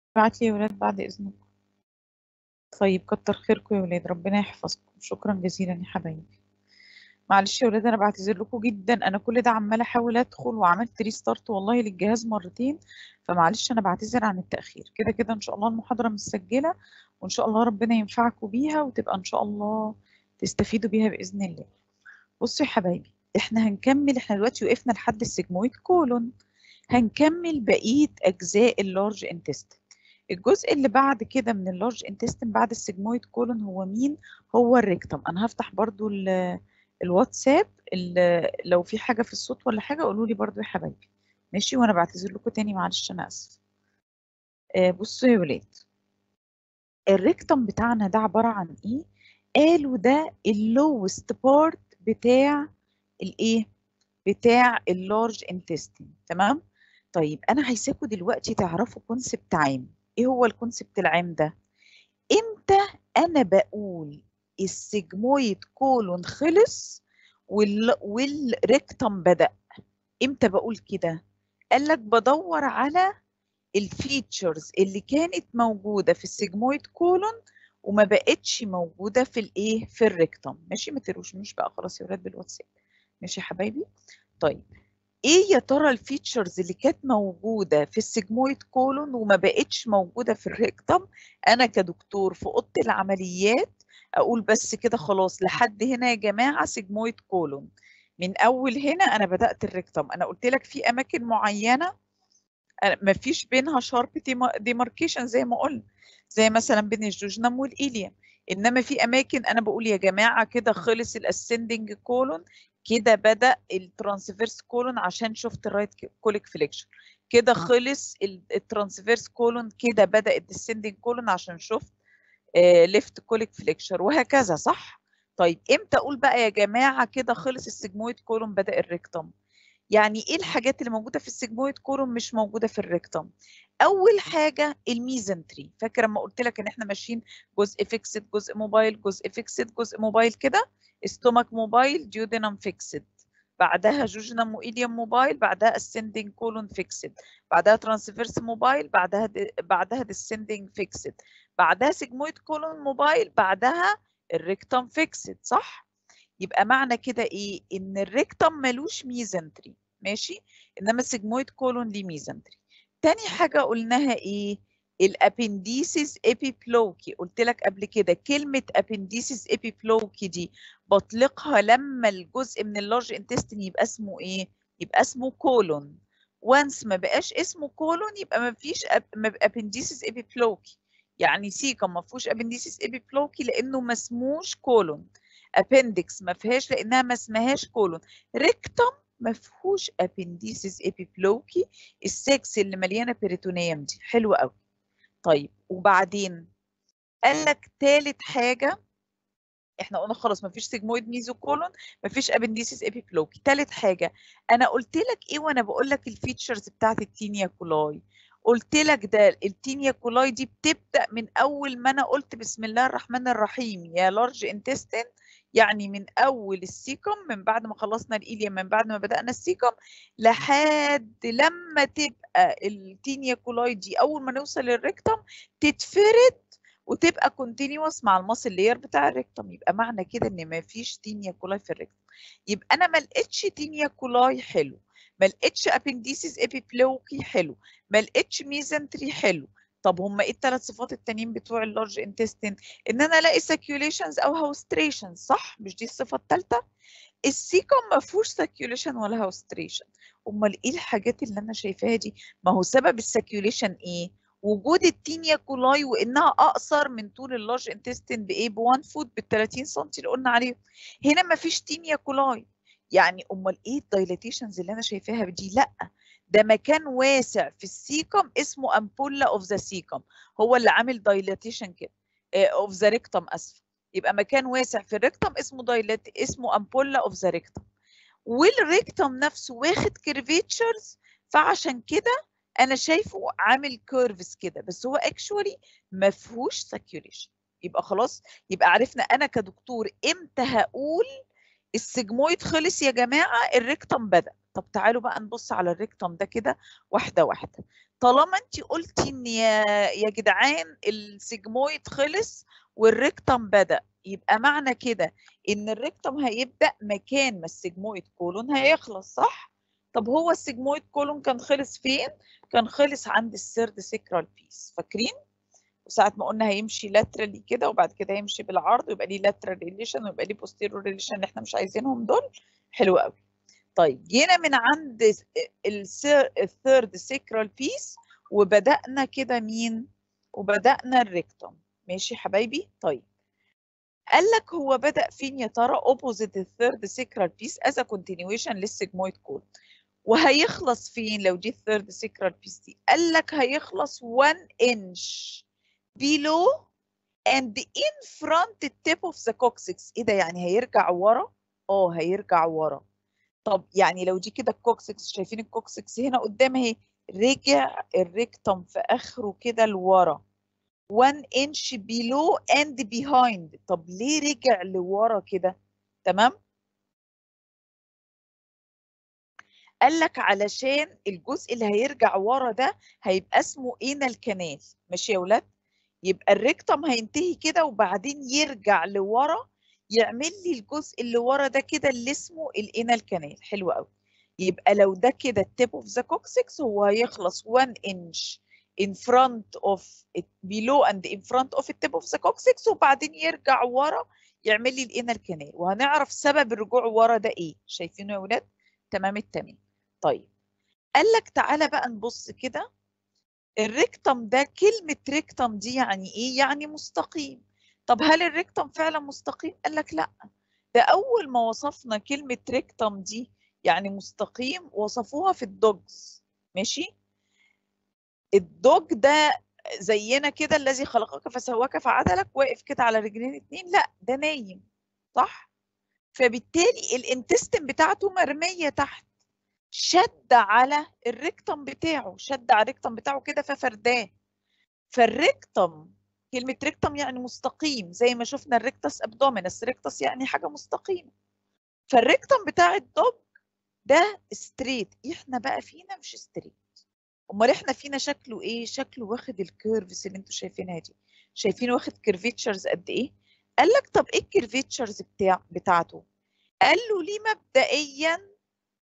ابعت لي يا ولاد بعد إذنكم طيب كتر خيركم يا ولاد ربنا يحفظكم شكرا جزيلا يا حبايبي معلش يا ولاد انا بعتذر لكم جدا انا كل ده عماله احاول ادخل وعملت ريستارت والله للجهاز مرتين فمعلش انا بعتذر عن التاخير كده كده ان شاء الله المحاضره متسجله وان شاء الله ربنا ينفعكم بيها وتبقى ان شاء الله تستفيدوا بيها باذن الله بصوا يا حبايبي احنا هنكمل احنا دلوقتي وقفنا لحد السيجمويد كولون هنكمل بقيه اجزاء اللارج انتستين الجزء اللي بعد كده من اللارج انتستين بعد السيجمويد كولون هو مين هو الريكتم انا هفتح برضو الواتساب لو في حاجه في الصوت ولا حاجه قولوا لي برضو يا حبايبي ماشي وانا بعتذر لكم تاني معلش انا اسف آه بصوا يا ولاد الريكتم بتاعنا ده عباره عن ايه قالوا ده اللوست بارت بتاع الايه بتاع اللارج انتستين تمام طيب انا عايزاكم دلوقتي تعرفوا كونسبت عام ايه هو الكونسبت العام ده امتى انا بقول السيجمويد كولون خلص وال... والريكتم بدأ امتى بقول كده قال لك بدور على الفيتشرز اللي كانت موجودة في السيجمويد كولون وما بقتش موجودة في الايه في الريكتم ماشي ما تروشنوش بقى خلاص يا ولاد بالواتساب ماشي يا حبايبي طيب ايه يا ترى الفيتشرز اللي كانت موجوده في السيجمويد كولون وما بقتش موجوده في الريكتم انا كدكتور في اوضه العمليات اقول بس كده خلاص لحد هنا يا جماعه سيجمويد كولون من اول هنا انا بدات الريكتم انا قلت لك في اماكن معينه ما فيش بينها شارب ديماركيشن زي ما قلنا زي مثلا بين الجوجنم والإيليوم انما في اماكن انا بقول يا جماعه كده خلص الاسندنج كولون كده بدا الترانسفيرس كولون عشان شفت الرايت كوليك فليكشن كده خلص الترانسفيرس كولون كده بدا الديسندنج كولون عشان شفت ليفت كوليك فليكشر وهكذا صح طيب امتى اقول بقى يا جماعه كده خلص السيجمويد كولون بدا الريكتم يعني ايه الحاجات اللي موجوده في السيجمويد كولون مش موجوده في الريكتم اول حاجه الميزنتري فاكر لما قلت لك ان احنا ماشيين جزء فيكسد جزء موبايل جزء فيكسد جزء موبايل كده استومك موبايل ديودينم فيكسد بعدها جوجنم وإيليوم موبايل بعدها ascending كولون فيكسد بعدها ترانسفيرس موبايل بعدها دي بعدها descending فيكسد بعدها سيجمويد كولون موبايل بعدها الريكتم فيكسد صح يبقى معنى كده ايه ان الريكتم ملوش ميزنتري ماشي انما السيجمويد كولون ليه ميزنتري تاني حاجه قلناها ايه الابنديسيس ابيبلوكي قلت لك قبل كده كلمه ابنديسيس ابيبلوكي دي بطلقها لما الجزء من اللارج انتستين يبقى اسمه ايه يبقى اسمه كولون وانس ما بقاش اسمه كولون يبقى ما فيش ابنديسيس ابيبلوكي يعني سيكا ما فيهوش ابنديسيس ابيبلوكي لانه ما اسموش كولون ابندكس ما فيهاش لانها ما اسمهاش كولون ريكتم ما فيهوش ابنديسيس ابيبلوكي السكس اللي مليانه بيريتونيوم دي حلوه قوي طيب وبعدين قال لك ثالث حاجه احنا قلنا خلاص مفيش سيجمويد ميزوكولون مفيش ابنديسيس ابيبلوكي ثالث حاجه انا قلت لك ايه وانا بقول لك الفيتشرز بتاعت التينيا كولاي قلت لك ده التينيا كولاي دي بتبدا من اول ما انا قلت بسم الله الرحمن الرحيم يا لارج انتستين يعني من اول السيكم من بعد ما خلصنا الإيليوم من بعد ما بدأنا السيكم لحد لما تبقى التينيا كولاي دي اول ما نوصل للريكتم تتفرد وتبقى كونتينيوس مع الماسل لير بتاع الريكتم يبقى معنى كده ان ما فيش تينيا كولاي في الريكتم يبقى انا ما لقيتش تينيا كولاي حلو ما لقيتش ابنديسيس ابيبلوكي حلو ما لقيتش ميزنتري حلو طب هم ايه الثلاث صفات التانيين بتوع اللارج انتستين ان انا الاقي ساكيوليشنز او هاوستريشن صح مش دي الصفه الثالثه السيكم ما فيهوش ساكيوليشن ولا هاوستريشن امال ايه الحاجات اللي انا شايفاها دي ما هو سبب الساكيوليشن ايه وجود التينيا كولاي وانها اقصر من طول اللارج انتستين بايه ب 1 فوت بال 30 سم اللي قلنا عليهم هنا ما فيش تينيا كولاي يعني امال ايه الدايلاتيشنز اللي انا شايفاها دي لا ده مكان واسع في السيكم اسمه امبولا اوف ذا سيكم هو اللي عامل دايلاتيشن كده اوف ذا ريكتم اسف يبقى مكان واسع في الريكتم اسمه دايلات اسمه امبولا اوف ذا ريكتم والريكتم نفسه واخد كيرفيتشرز فعشان كده انا شايفه عامل كيرفز كده بس هو اكشولي ما فيهوش ساكيوليشن يبقى خلاص يبقى عرفنا انا كدكتور امتى هقول السجمويد خلص يا جماعه الريكتم بدا طب تعالوا بقى نبص على الريكتم ده كده واحده واحده طالما انت قلتي ان يا يا جدعان السيجمويد خلص والريكتم بدأ يبقى معنى كده ان الريكتم هيبدأ مكان ما السيجمويد كولون هيخلص صح؟ طب هو السيجمويد كولون كان خلص فين؟ كان خلص عند السيرد سيكرال بيس فاكرين؟ وساعة ما قلنا هيمشي لاترالي كده وبعد كده هيمشي بالعرض ويبقى ليه لاترال ريليشن ويبقى ليه بوستيرور ريليشن اللي احنا مش عايزينهم دول حلو قوي طيب جينا من عند الثيرد سيكرال بيس وبدأنا كده مين؟ وبدأنا الريكتوم ماشي حبايبي؟ طيب قال لك هو بدأ فين يا ترى opposite الثيرد سيكرال بيس as a continuation للسيجمويد كول وهيخلص فين لو دي الثيرد سيكرال بيس دي قال لك هيخلص 1 inch below and in front the tip of the coccyx ايه ده يعني هيرجع ورا اه هيرجع ورا طب يعني لو دي كده الكوكسكس شايفين الكوكسكس هنا قدام اهي رجع الريكتم في اخره كده لورا 1 inch below and behind طب ليه رجع لورا كده تمام قال لك علشان الجزء اللي هيرجع ورا ده هيبقى اسمه انال كانال ماشي يا ولاد يبقى الريكتم هينتهي كده وبعدين يرجع لورا يعمل لي الجزء اللي ورا ده كده اللي اسمه الانال كانال حلو قوي يبقى لو ده كده التيب اوف ذا كوكسكس هو هيخلص 1 انش in front of it below and in front of the tip of the coccyx وبعدين يرجع ورا يعمل لي الانال كانال وهنعرف سبب الرجوع ورا ده ايه شايفينه يا ولاد تمام التمام طيب قال لك تعالى بقى نبص كده الريكتم ده كلمة ريكتم دي يعني ايه يعني مستقيم طب هل الريكتم فعلا مستقيم قال لك لا ده اول ما وصفنا كلمة ريكتم دي يعني مستقيم وصفوها في الدوجز ماشي الدوج ده زينا كده الذي خلقك فسواك فعدلك واقف كده على رجلين اتنين لا ده نايم صح فبالتالي الانتستين بتاعته مرمية تحت شد على الريكتم بتاعه شد على الريكتم بتاعه كده ففرداه فالريكتم كلمة ريكتم يعني مستقيم زي ما شفنا الريكتس ابدومينس ريكتس يعني حاجة مستقيمة فالريكتم بتاع الدوج ده ستريت احنا بقى فينا مش ستريت امال احنا فينا شكله ايه شكله واخد الكيرفز اللي انتوا شايفينها دي شايفين واخد كيرفيتشرز قد ايه قال لك طب ايه الكيرفيتشرز بتاع بتاعته قال له ليه مبدئيا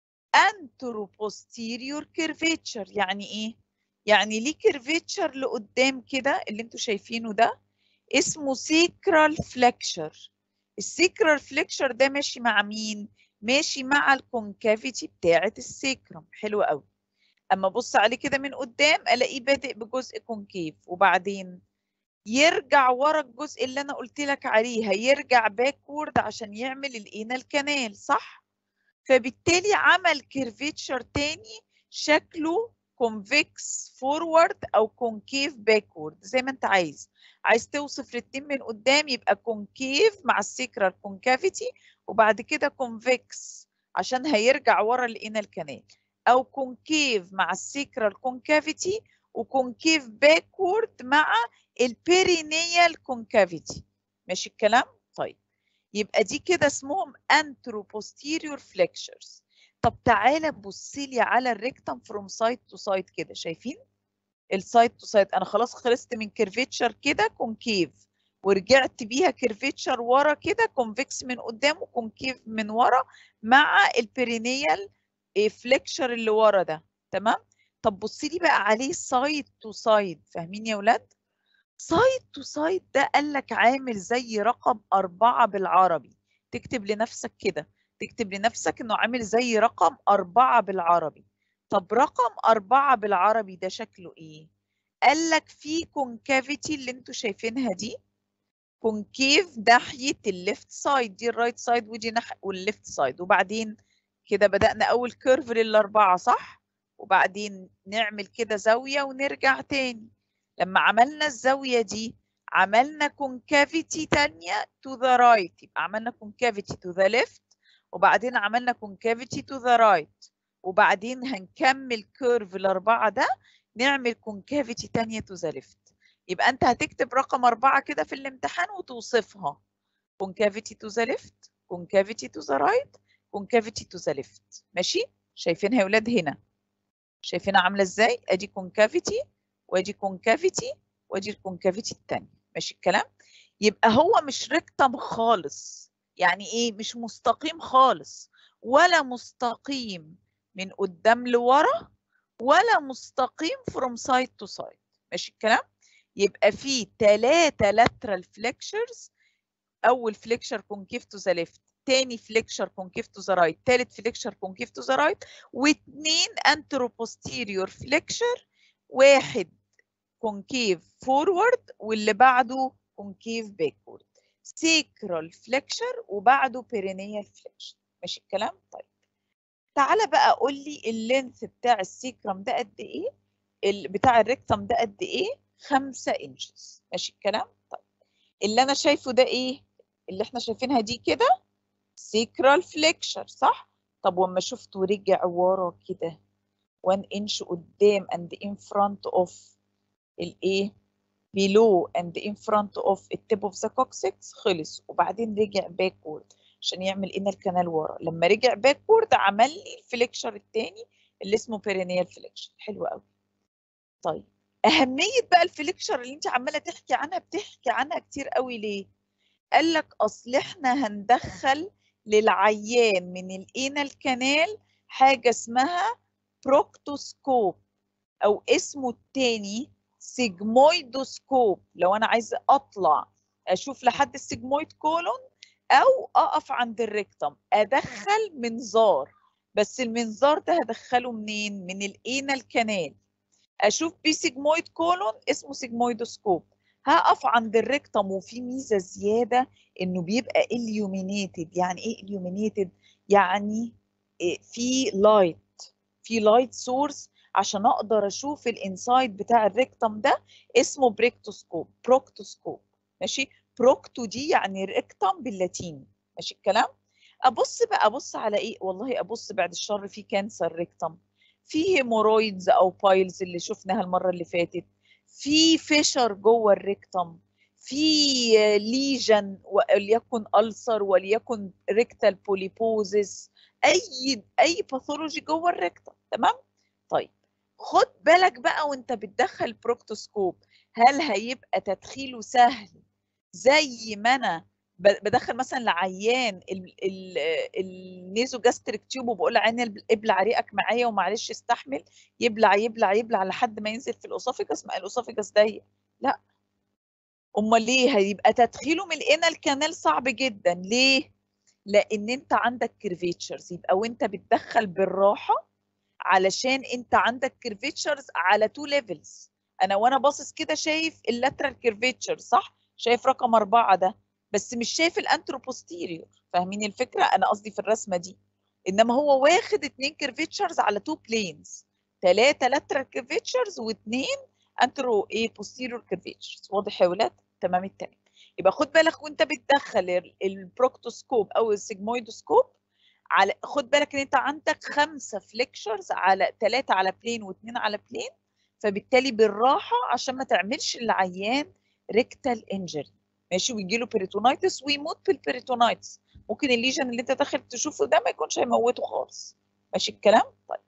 انترو بوستيريور كيرفيتشر يعني ايه يعني ليه كيرفيتشر لقدام كده اللي انتوا شايفينه ده اسمه سيكرال فليكشر السيكرال فليكشر ده ماشي مع مين ماشي مع الكونكافيتي بتاعه السيكرم حلو قوي اما ابص عليه كده من قدام الاقيه بادئ بجزء كونكيف وبعدين يرجع ورا الجزء اللي انا قلت لك عليه هيرجع باكورد عشان يعمل الانال كانال صح فبالتالي عمل كيرفيتشر تاني شكله كونفكس فورورد او كونكيف باكورد زي ما انت عايز عايز توصف الاتنين من قدام يبقى كونكيف مع السيكرال كونكافيتي وبعد كده كونفكس عشان هيرجع ورا الانال كانال او كونكيف مع السيكرال كونكافيتي وكونكيف باكورد مع البيرينيال كونكافيتي ماشي الكلام طيب يبقى دي كده اسمهم انترو posterior flexures طب تعالى بص لي على الريكتم فروم سايد تو سايد كده شايفين السايد تو سايد انا خلاص خلصت من كيرفيتشر كده كونكيف ورجعت بيها كيرفيتشر ورا كده كونفكس من قدام وكونكيف من ورا مع البيرينيال فليكشر اللي ورا ده تمام طب بصي لي بقى عليه سايد تو سايد فاهمين يا ولاد سايد تو سايد ده قال لك عامل زي رقم أربعة بالعربي تكتب لنفسك كده تكتب لنفسك إنه عامل زي رقم أربعة بالعربي طب رقم أربعة بالعربي ده شكله إيه؟ قال لك في كونكافيتي اللي انتوا شايفينها دي كونكيف ناحية الليفت سايد دي الرايت سايد ودي ناحية والليفت سايد وبعدين كده بدأنا أول كيرف للأربعة صح؟ وبعدين نعمل كده زاوية ونرجع تاني لما عملنا الزاوية دي عملنا كونكافيتي تانية to the right يبقى عملنا كونكافيتي to the left وبعدين عملنا كونكافيتي to the right وبعدين هنكمل كيرف الأربعة ده نعمل كونكافيتي تانية to the left يبقى أنت هتكتب رقم أربعة كده في الامتحان وتوصفها concavity to the left concavity to the right concavity to the left ماشي شايفينها يا ولاد هنا شايفينها عامله ازاي ادي كونكافيتي وادي كونكافيتي وادي الكونكافيتي الثانيه ماشي الكلام يبقى هو مش ريكتم خالص يعني ايه مش مستقيم خالص ولا مستقيم من قدام لورا ولا مستقيم from side to side ماشي الكلام يبقى فيه ثلاثة lateral flexures أول flexure concave to the left تاني flexure concave to the right تالت flexure concave to the right واثنين anteroposterior flexure واحد concave forward واللي بعده concave backward sacral flexure وبعده perineal flexure ماشي الكلام طيب تعالى بقى قول لي اللينث بتاع السيكرم ده قد ايه بتاع الريكتم ده قد ايه 5 انشز ماشي الكلام طيب اللي انا شايفه ده ايه اللي احنا شايفينها دي كده سيكرال فليكشر صح طب وما شفته رجع ورا كده 1 انش قدام and in front of الايه below and in front of التيب اوف ذا coccyx خلص وبعدين رجع باكورد عشان يعمل ان الكنال ورا لما رجع باكورد عمل لي الفليكشر الثاني اللي اسمه بيرينيال فليكشر حلو قوي طيب اهميه بقى الفليكشر اللي انت عماله تحكي عنها بتحكي عنها كتير قوي ليه قال لك اصل احنا هندخل للعيان من الانال كانال حاجه اسمها بروكتوسكوب او اسمه الثاني سيجمويدوسكوب لو انا عايزه اطلع اشوف لحد السيجمويد كولون او اقف عند الريكتم ادخل منظار بس المنظار ده هدخله منين من الانال كانال اشوف بيه سيجمويد كولون اسمه سيجمويدوسكوب هقف عند الريكتم وفي ميزه زياده انه بيبقى illuminated يعني ايه illuminated يعني في لايت في لايت سورس عشان اقدر اشوف الانسايد بتاع الريكتم ده اسمه بريكتوسكوب بروكتوسكوب ماشي بروكتو دي يعني ريكتم باللاتيني ماشي الكلام ابص بقى ابص على ايه والله ابص بعد الشر في كانسر ريكتم في هيمورويدز او بايلز اللي شفناها المره اللي فاتت في فيشر جوه الريكتم في ليجن وليكن ألسر وليكن ريكتال بوليبوزس اي اي باثولوجي جوه الريكتم تمام طيب خد بالك بقى وانت بتدخل بروكتوسكوب هل هيبقى تدخيله سهل زي ما انا بدخل مثلا لعيان النيزو جاستريك تيوب وبقول لعيان ابلع ريقك معايا ومعلش استحمل يبلع يبلع يبلع لحد ما ينزل في الاسوفيجاس ما الاسوفيجاس ضيق لا امال ليه هيبقى تدخيله من الانال كانال صعب جدا ليه لان انت عندك كيرفيتشرز يبقى وانت بتدخل بالراحه علشان انت عندك كيرفيتشرز على تو ليفلز انا وانا باصص كده شايف اللاترال كيرفيتشر صح شايف رقم أربعة ده بس مش شايف الانتروبوستيريور فاهمين الفكره انا قصدي في الرسمه دي انما هو واخد اتنين كيرفيتشرز على تو بلينز ثلاثه لاترال كيرفيتشرز واثنين انترو ايه بوستيريور كيرفيتشرز واضح يا ولاد تمام التمام يبقى خد بالك وانت بتدخل البروكتوسكوب او السيجمويدوسكوب على خد بالك ان انت عندك خمسه فليكشرز على ثلاثه على بلين واثنين على بلين فبالتالي بالراحه عشان ما تعملش العيان ريكتال انجري ماشي ويجي له بيريتونايتس ويموت بالبيريتونايتس ممكن الليجن اللي انت داخل تشوفه ده ما يكونش هيموته خالص ماشي الكلام طيب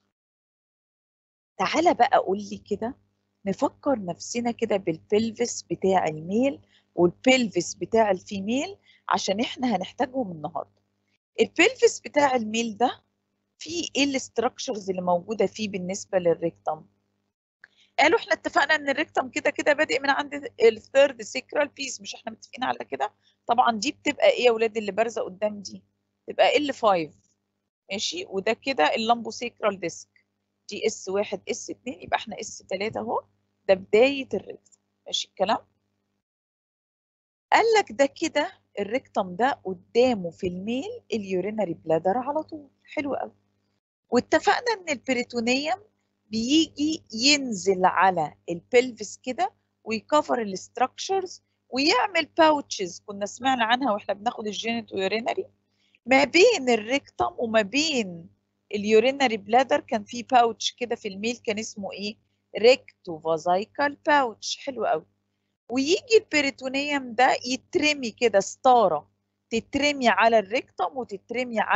تعالى بقى قول لي كده نفكر نفسنا كده بالبلفس بتاع الميل والبلفس بتاع الفيميل عشان احنا هنحتاجهم النهارده البلفس بتاع الميل ده فيه ايه الاستراكشرز اللي موجوده فيه بالنسبه للريكتم قالوا احنا اتفقنا ان الريكتم كده كده بادئ من عند الثيرد سيكرال بيس مش احنا متفقين على كده طبعا دي بتبقى ايه يا ولاد اللي بارزه قدام دي تبقى ال 5 ماشي وده كده اللامبو سيكرال ديسك دي اس 1 اس 2 يبقى احنا اس 3 اهو ده بدايه الريكتم ماشي الكلام قال لك ده كده الريكتم ده قدامه في الميل اليورينري بلادر على طول حلو قوي واتفقنا ان البريتونيوم بيجي ينزل على البلفس كده ويكفر الاستراكشرز ويعمل باوتشز كنا سمعنا عنها واحنا بناخد الجينيتو يورينري ما بين الريكتم وما بين اليورينري بلادر كان في باوتش كده في الميل كان اسمه ايه ريكتو فازايكال باوتش حلو قوي ويجي البريتونيوم ده يترمي كده ستاره تترمي على الريكتم وتترمي على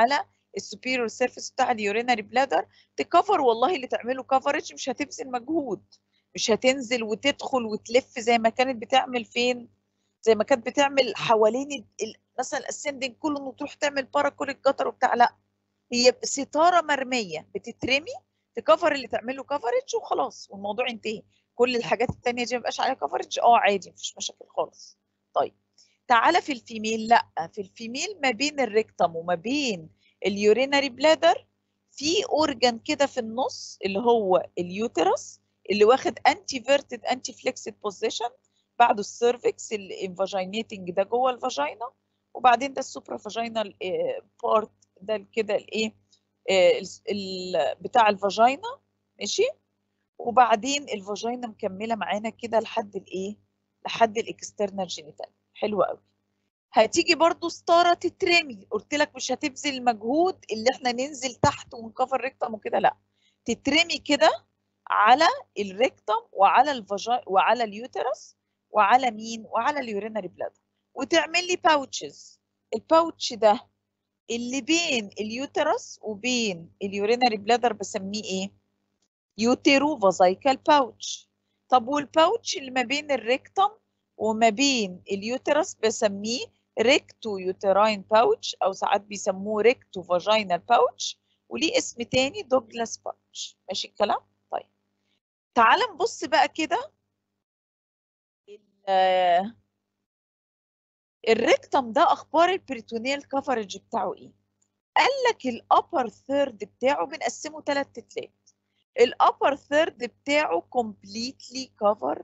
السوبيريور سيرفيس بتاع اليورينري بلادر تكفر والله اللي تعمله كفرج مش هتبذل مجهود مش هتنزل وتدخل وتلف زي ما كانت بتعمل فين زي ما كانت بتعمل حوالين ال- مثلا الاسندنج كله انه تروح تعمل باراكوليك جتر وبتاع لا هي ستاره مرميه بتترمي تكفر اللي تعمله كفرج وخلاص والموضوع انتهي كل الحاجات التانية دي مبقاش عليها كفرج اه عادي مفيش مشاكل خالص طيب تعالى في الفيميل لا في الفيميل ما بين الريكتم وما بين اليورينري بلادر في اورجان كده في النص اللي هو اليوترس اللي واخد انتي فيرتد انتي فليكسد بوزيشن بعده السيرفكس الانفاجينيتنج ده جوه الفاجينا وبعدين ده السوبرا فاجينال بارت ده كده الايه آه، ال- ال- بتاع الفاجينا ماشي وبعدين الفاجينا مكمله معانا كده لحد الايه لحد الاكسترنال جينيتال حلو قوي هتيجي برضو ستاره تترمي قلت لك مش هتبذل مجهود اللي احنا ننزل تحت ونكفر ريكتم وكده لا تترمي كده على الريكتم وعلى الفاجا وعلى اليوترس وعلى مين وعلى اليورينري بلادر وتعمل لي باوتشز الباوتش ده اللي بين اليوترس وبين اليورينري بلادر بسميه ايه يوتيرو فازايكال باوتش طب والباوتش اللي ما بين الريكتم وما بين اليوترس بسميه ريكتو يوتراين باوتش او ساعات بيسموه ريكتو فاجينال باوتش وليه اسم تاني دوجلاس باوتش ماشي الكلام طيب تعال نبص بقى كده ال- الريكتم ده اخبار البريتونيال كفرج بتاعه ايه قال لك الابر ثيرد بتاعه بنقسمه ثلاث تلات الابر ثيرد بتاعه completely covered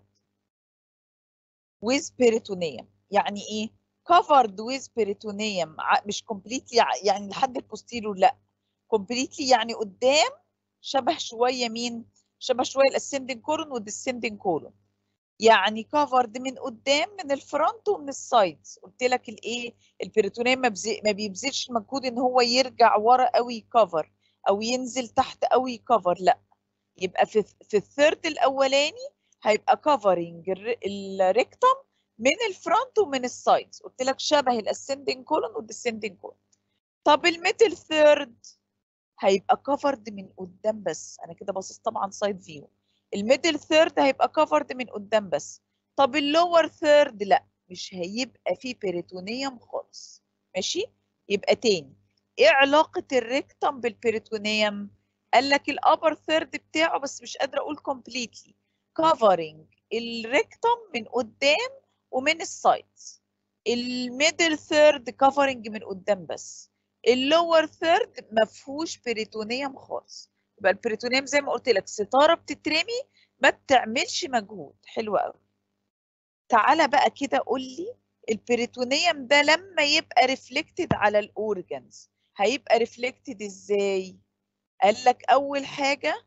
with peritoneum يعني ايه covered with peritoneum ع- مش completely ع- يعني لحد البوستيريور لا completely يعني قدام شبه شويه مين شبه شويه الاسcending colon والديسcending colon يعني كفرد من قدام من الفرونت ومن السايدز قلت لك الايه البريتونيم ما, بزي... ما بيبذلش مجهود ان هو يرجع ورا قوي كفر او ينزل تحت قوي كفر لا يبقى في في الثيرد الاولاني هيبقى كفرنج الريكتم من الفرونت ومن السايدز قلت لك شبه الاسcending كولون والديسcending كولون طب الميدل ثيرد هيبقى كفرد من قدام بس انا كده باصص طبعا سايد فيو الميدل ثيرد هيبقى كفرد من قدام بس طب اللور ثيرد لا مش هيبقى فيه بيريتونيوم خالص ماشي يبقى تاني ايه علاقة الريكتم بالبيريتونيوم قال لك الابر ثيرد بتاعه بس مش قادرة اقول completely covering الريكتم من قدام ومن السايدز الميدل ثيرد كفرنج من قدام بس اللور ثيرد ما فيهوش بيريتونيوم خالص يبقى البريتونيوم زي ما قلت لك ستاره بتترمي ما بتعملش مجهود حلو قوي تعالى بقى كده قول لي البريتونيوم ده لما يبقى ريفلكتد على الاورجنز هيبقى ريفلكتد ازاي قال لك اول حاجه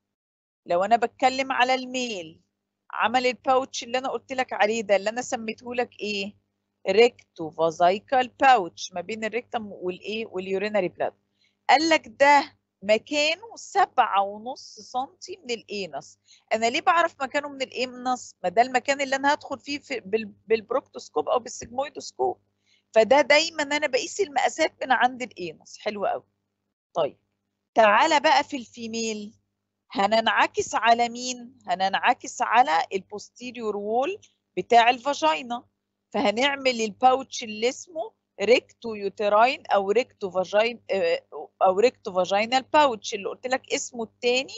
لو انا بتكلم على الميل عمل الباوتش اللي انا قلت لك عليه ده اللي انا سميته لك ايه ريكتو فازايكال باوتش ما بين الريكتم والايه واليورينري بلاد قال لك ده مكانه سبعة ونص سنتي من الانس انا ليه بعرف مكانه من الانس ما ده المكان اللي انا هدخل فيه في بال- بالبروكتوسكوب او بالسيجمويدوسكوب فده دايما انا بقيس المقاسات من عند الانس حلو قوي طيب تعالى بقى في الفيميل هننعكس على مين هننعكس على البوستيريور وول بتاع الفاجينا فهنعمل الباوتش اللي اسمه ريكتو يوتراين او ريكتو فاجين او ريكتو فاجينال باوتش اللي قلت لك اسمه التاني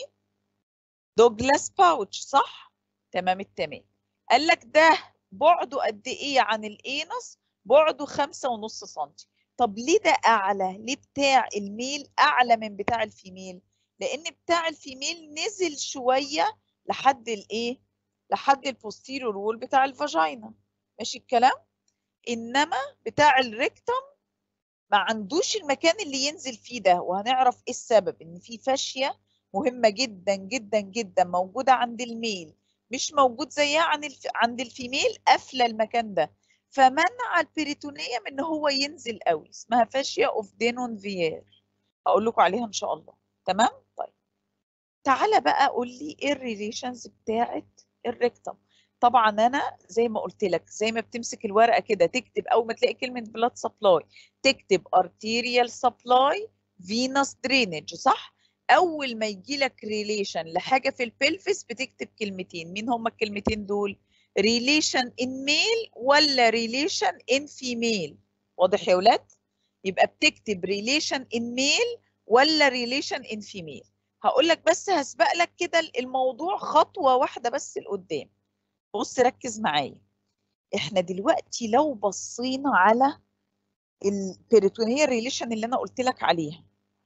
دوجلاس باوتش صح تمام التمام قال لك ده بعده قد ايه عن الانس بعده خمسة ونص سنتي طب ليه ده اعلى ليه بتاع الميل اعلى من بتاع الفيميل لان بتاع الفيميل نزل شويه لحد الايه لحد البوستيريور وول بتاع الفاجينا ماشي الكلام انما بتاع الريكتم ما عندوش المكان اللي ينزل فيه ده وهنعرف ايه السبب ان في فاشيه مهمه جدا جدا جدا موجوده عند الميل مش موجود زيها عن الف... عند الفيميل قافله المكان ده فمنع البريتونيوم ان هو ينزل قوي اسمها فاشيه اوف دينون فيير هقول لكم عليها ان شاء الله تمام طيب تعالى بقى قول لي ايه الريليشنز بتاعت الريكتم طبعا انا زي ما قلت لك زي ما بتمسك الورقه كده تكتب اول ما تلاقي كلمه بلاد سبلاي تكتب arterial supply فينوس درينج صح اول ما يجي لك ريليشن لحاجه في البلفس بتكتب كلمتين مين هما الكلمتين دول ريليشن ان ميل ولا ريليشن ان فيميل واضح يا ولاد يبقى بتكتب ريليشن ان ميل ولا ريليشن ان فيميل هقول لك بس هسبق لك كده الموضوع خطوه واحده بس لقدام بص ركز معايا احنا دلوقتي لو بصينا على البيريتونيال ريليشن اللي انا قلت لك عليها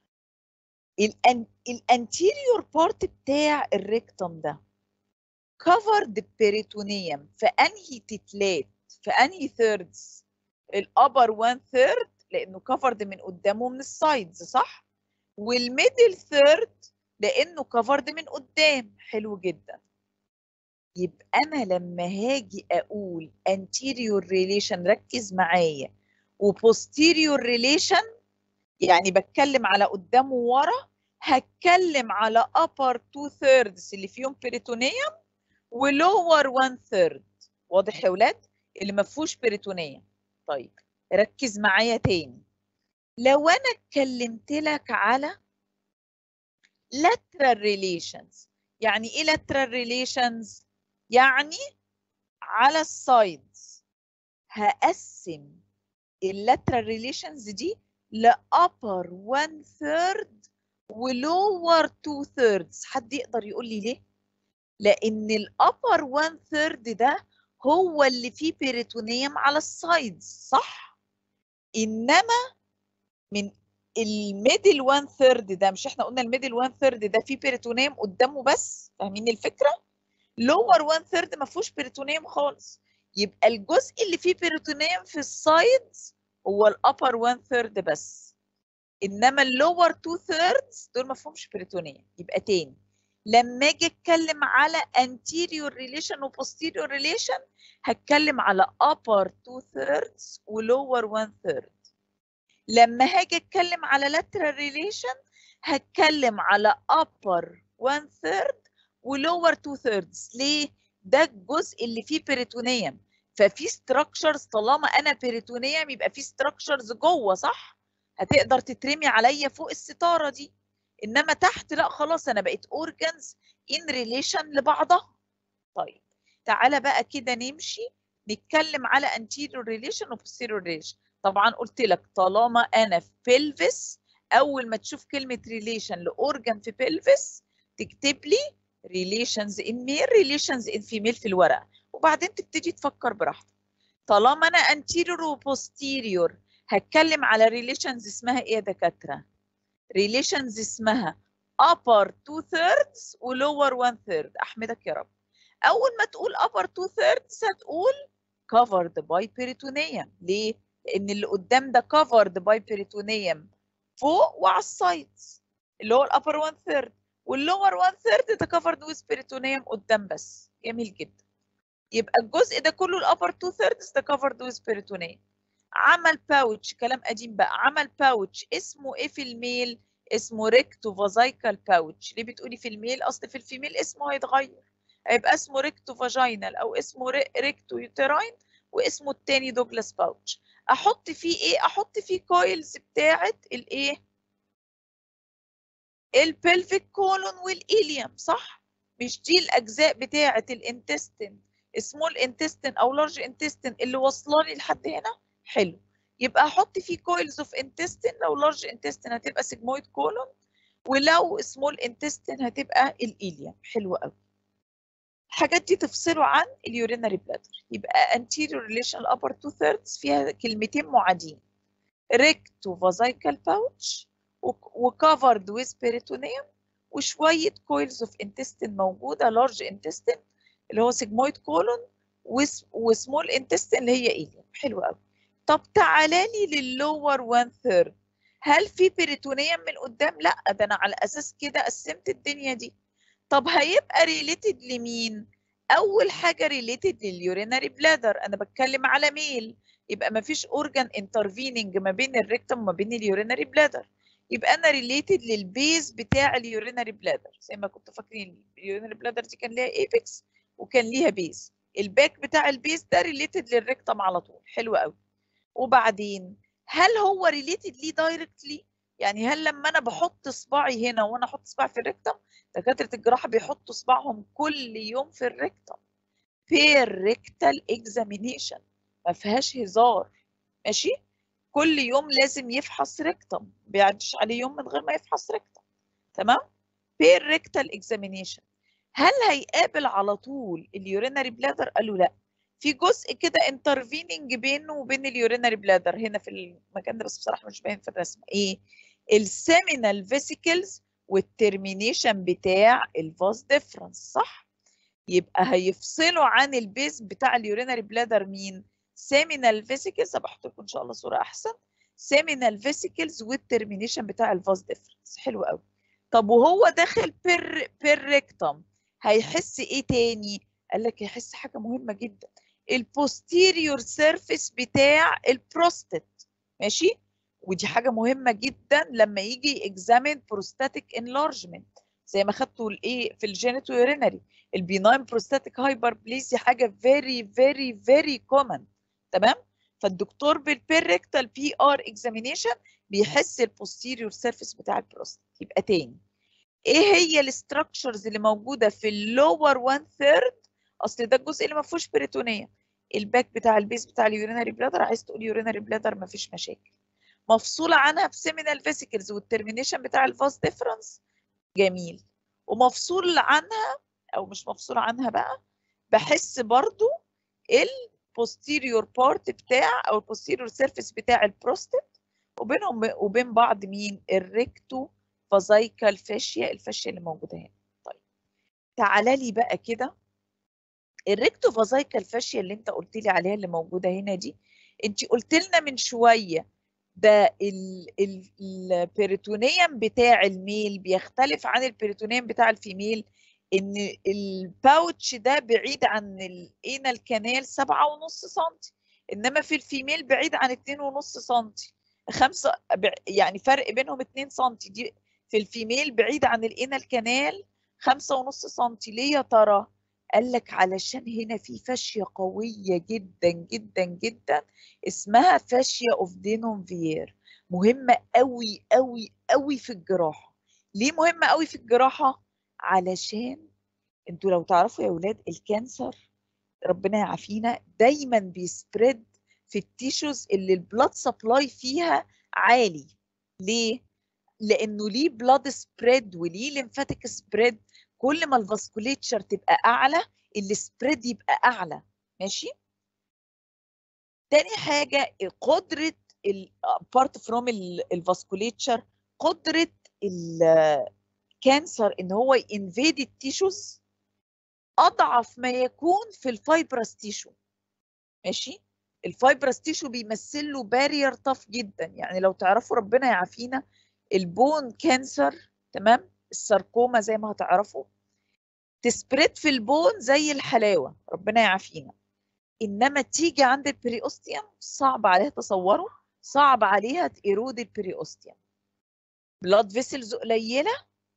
الانتيريور بارت بتاع الريكتوم ده covered peritoneum في انهي تتلات في انهي ثيردز الابر 1 ثيرد لانه covered من قدامه من السايدز صح والميدل ثيرد لانه covered من قدام حلو جدا يبقى انا لما هاجي اقول anterior relation ركز معايا وposterior relation يعني بتكلم على قدام وورا هتكلم على upper two thirds اللي فيهم peritoneum ولور 1 third واضح يا ولاد اللي ما فيهوش peritoneum طيب ركز معايا تاني لو انا اتكلمت لك على lateral relations يعني ايه lateral relations يعني على السايدز هقسم اللاترال ريليشنز دي لأبر 1 ثيرد ولور 2 ثيردز حد يقدر يقول لي ليه؟ لأن الأبر 1 ثيرد ده هو اللي فيه بيريتونيوم على السايدز صح؟ إنما من الميدل 1 ثيرد ده مش احنا قلنا الميدل 1 ثيرد ده فيه بيريتونيوم قدامه بس فاهمين الفكرة؟ لور 1 ثيرد ما فيهوش بيريتونيوم خالص يبقى الجزء اللي فيه بيريتونيوم في السايدز هو الابر 1 ثيرد بس انما اللور 2 ثيردز دول ما فيهمش بيريتونيوم يبقى تاني لما اجي اتكلم على anterior relation و posterior relation هتكلم على upper 2 thirds و lower 1 third لما هاجي اتكلم على lateral relation هتكلم على upper 1 third و lower 2 thirds ليه؟ ده الجزء اللي فيه بيريتونيوم ففي structures طالما انا بيريتونيوم يبقى في structures جوه صح؟ هتقدر تترمي عليا فوق الستاره دي انما تحت لا خلاص انا بقيت organs in relation لبعضها طيب تعالى بقى كده نمشي نتكلم على anterior relation و posterior relation طبعا قلت لك طالما انا في pelvis اول ما تشوف كلمه relation لاورجن في pelvis تكتب لي relations in male relations in female في الورقه وبعدين تبتدي تفكر براحتك طالما انا anterior و posterior هتكلم على relations اسمها ايه يا دكاتره relations اسمها upper two thirds و lower one third احمدك يا رب اول ما تقول upper two thirds هتقول covered by peritoneum ليه لان اللي قدام ده covered by peritoneum فوق وعلى السايدز اللي هو الابر 1 ثيرد واللور 1 ثيرد ده covered with peritoneum قدام بس جميل جدا يبقى الجزء ده كله الابر 2 ثيردز ده covered with peritoneum عمل باوتش كلام قديم بقى عمل باوتش اسمه ايه في الميل اسمه ريكتو فازايكال باوتش ليه بتقولي في الميل اصل في الفيميل اسمه هيتغير هيبقى اسمه ريكتو فاجينال او اسمه ريكتو يوتراين واسمه التاني دوجلاس باوتش احط فيه ايه احط فيه كويلز بتاعه الايه البلفيك كولون والإيليوم صح مش دي الاجزاء بتاعه الانتستين سمول انتستين او لارج انتستين اللي واصله لي لحد هنا حلو يبقى احط فيه كويلز اوف انتستين لو لارج انتستين هتبقى سيجمويد كولون ولو سمول انتستين هتبقى الإيليوم حلو قوي الحاجات دي تفصله عن اليورينري بلادر يبقى anterior relation upper two thirds فيها كلمتين معادين recto vesical pouch وcovered with peritoneum وشوية coils of intestine موجودة large intestine اللي هو sigmoid colon وسمول intestine اللي هي إيليوم حلو قوي طب تعالى لي لللور 1 third هل في بريتونيوم من قدام؟ لا ده انا على اساس كده قسمت الدنيا دي طب هيبقى ريليتد لمين؟ اول حاجه ريليتد لليورينري بلادر انا بتكلم على ميل يبقى ما فيش اورجان انترفيننج ما بين الريكتم وما بين اليورينري بلادر يبقى انا ريليتد للبيز بتاع اليورينري بلادر زي ما كنتوا فاكرين اليورينري بلادر دي كان ليها ايبكس وكان ليها بيز الباك بتاع البيز ده ريليتد للريكتم على طول حلو قوي وبعدين هل هو ريليتد ليه دايركتلي يعني هل لما انا بحط صباعي هنا وانا احط صباعي في الريكتم دكاتره الجراحه بيحطوا صباعهم كل يوم في الريكتم بير ريكتال اكزامينيشن ما فيهاش هزار ماشي كل يوم لازم يفحص ريكتم بيعديش عليه يوم من غير ما يفحص ريكتم تمام بير ريكتال اكزامينيشن هل هيقابل على طول اليورينري بلادر قالوا لا في جزء كده انترفيننج بينه وبين اليورينري بلادر هنا في المكان ده بس بصراحه مش باين في الرسم ايه السيمينال فيسيكلز والترمينيشن بتاع الفاز ديفرنس صح يبقى هيفصلوا عن البيز بتاع اليورينري بلادر مين سيمينال فيسيكلز هبحط لكم ان شاء الله صوره احسن سيمينال فيسيكلز والترمينيشن بتاع الفاز ديفرنس حلو قوي طب وهو داخل بير بير ريكتم هيحس ايه تاني قال لك هيحس حاجه مهمه جدا البوستيريور سيرفيس بتاع البروستات ماشي ودي حاجه مهمه جدا لما يجي اكزامين بروستاتيك انلارجمنت زي ما خدتوا الايه في الجينيتو يورينري البيناين بروستاتيك هايبربليسيا حاجه فيري فيري فيري كومن تمام فالدكتور بالبيركتال بي ار اكزامينيشن بيحس البوستيريور سيرفيس بتاع البروستات يبقى تاني ايه هي الاستراكشرز اللي موجوده في اللور 1 ثيرد اصل ده الجزء اللي ما فيهوش بريتونيه الباك بتاع البيس بتاع اليورينري بلادر عايز تقول يورينري بلادر ما فيش مشاكل مفصوله عنها بسيمينال فيسيكلز والترمينيشن بتاع الفاس ديفرنس جميل ومفصول عنها او مش مفصول عنها بقى بحس برضو البوستيريور بارت بتاع او البوستيريور سيرفيس بتاع البروستات وبينهم وبين بعض مين الريكتو فازايكال فاشيا الفاشيا اللي موجوده هنا طيب تعالى لي بقى كده الريكتو فازايكال فاشيا اللي انت قلت لي عليها اللي موجوده هنا دي انت قلت لنا من شويه ده البيريتونيوم بتاع الميل بيختلف عن البيريتونيوم بتاع الفيميل ان الباوتش ده بعيد عن الانال كانال سبعة ونص سنتي انما في الفيميل بعيد عن اتنين ونص سنتي خمسة يعني فرق بينهم اتنين سنتي دي في الفيميل بعيد عن الانال كانال خمسة ونص سنتي ليه يا ترى قال لك علشان هنا في فاشية قوية جدا جدا جدا اسمها فاشية اوف دينومفيير مهمة قوي قوي قوي في الجراحة ليه مهمة قوي في الجراحة علشان انتوا لو تعرفوا يا ولاد الكانسر ربنا يعافينا دايما بيسبريد في التيشوز اللي البلاد سبلاي فيها عالي ليه لانه ليه بلاد سبريد وليه ليمفاتيك سبريد كل ما الفاسكوليتشر تبقى اعلى السبريد يبقى اعلى ماشي تاني حاجه قدره بارت فروم الفاسكوليتشر قدره الكانسر ان هو ينفيد التيشوز اضعف ما يكون في الفايبرس تيشو ماشي الفايبرس تيشو بيمثل له بارير طف جدا يعني لو تعرفوا ربنا يعافينا البون كانسر تمام الساركوما زي ما هتعرفوا تسبريد في البون زي الحلاوه ربنا يعافينا انما تيجي عند البريوستيوم صعب عليها تصوره صعب عليها تيرود البريوستيوم بلاد فيسلز قليله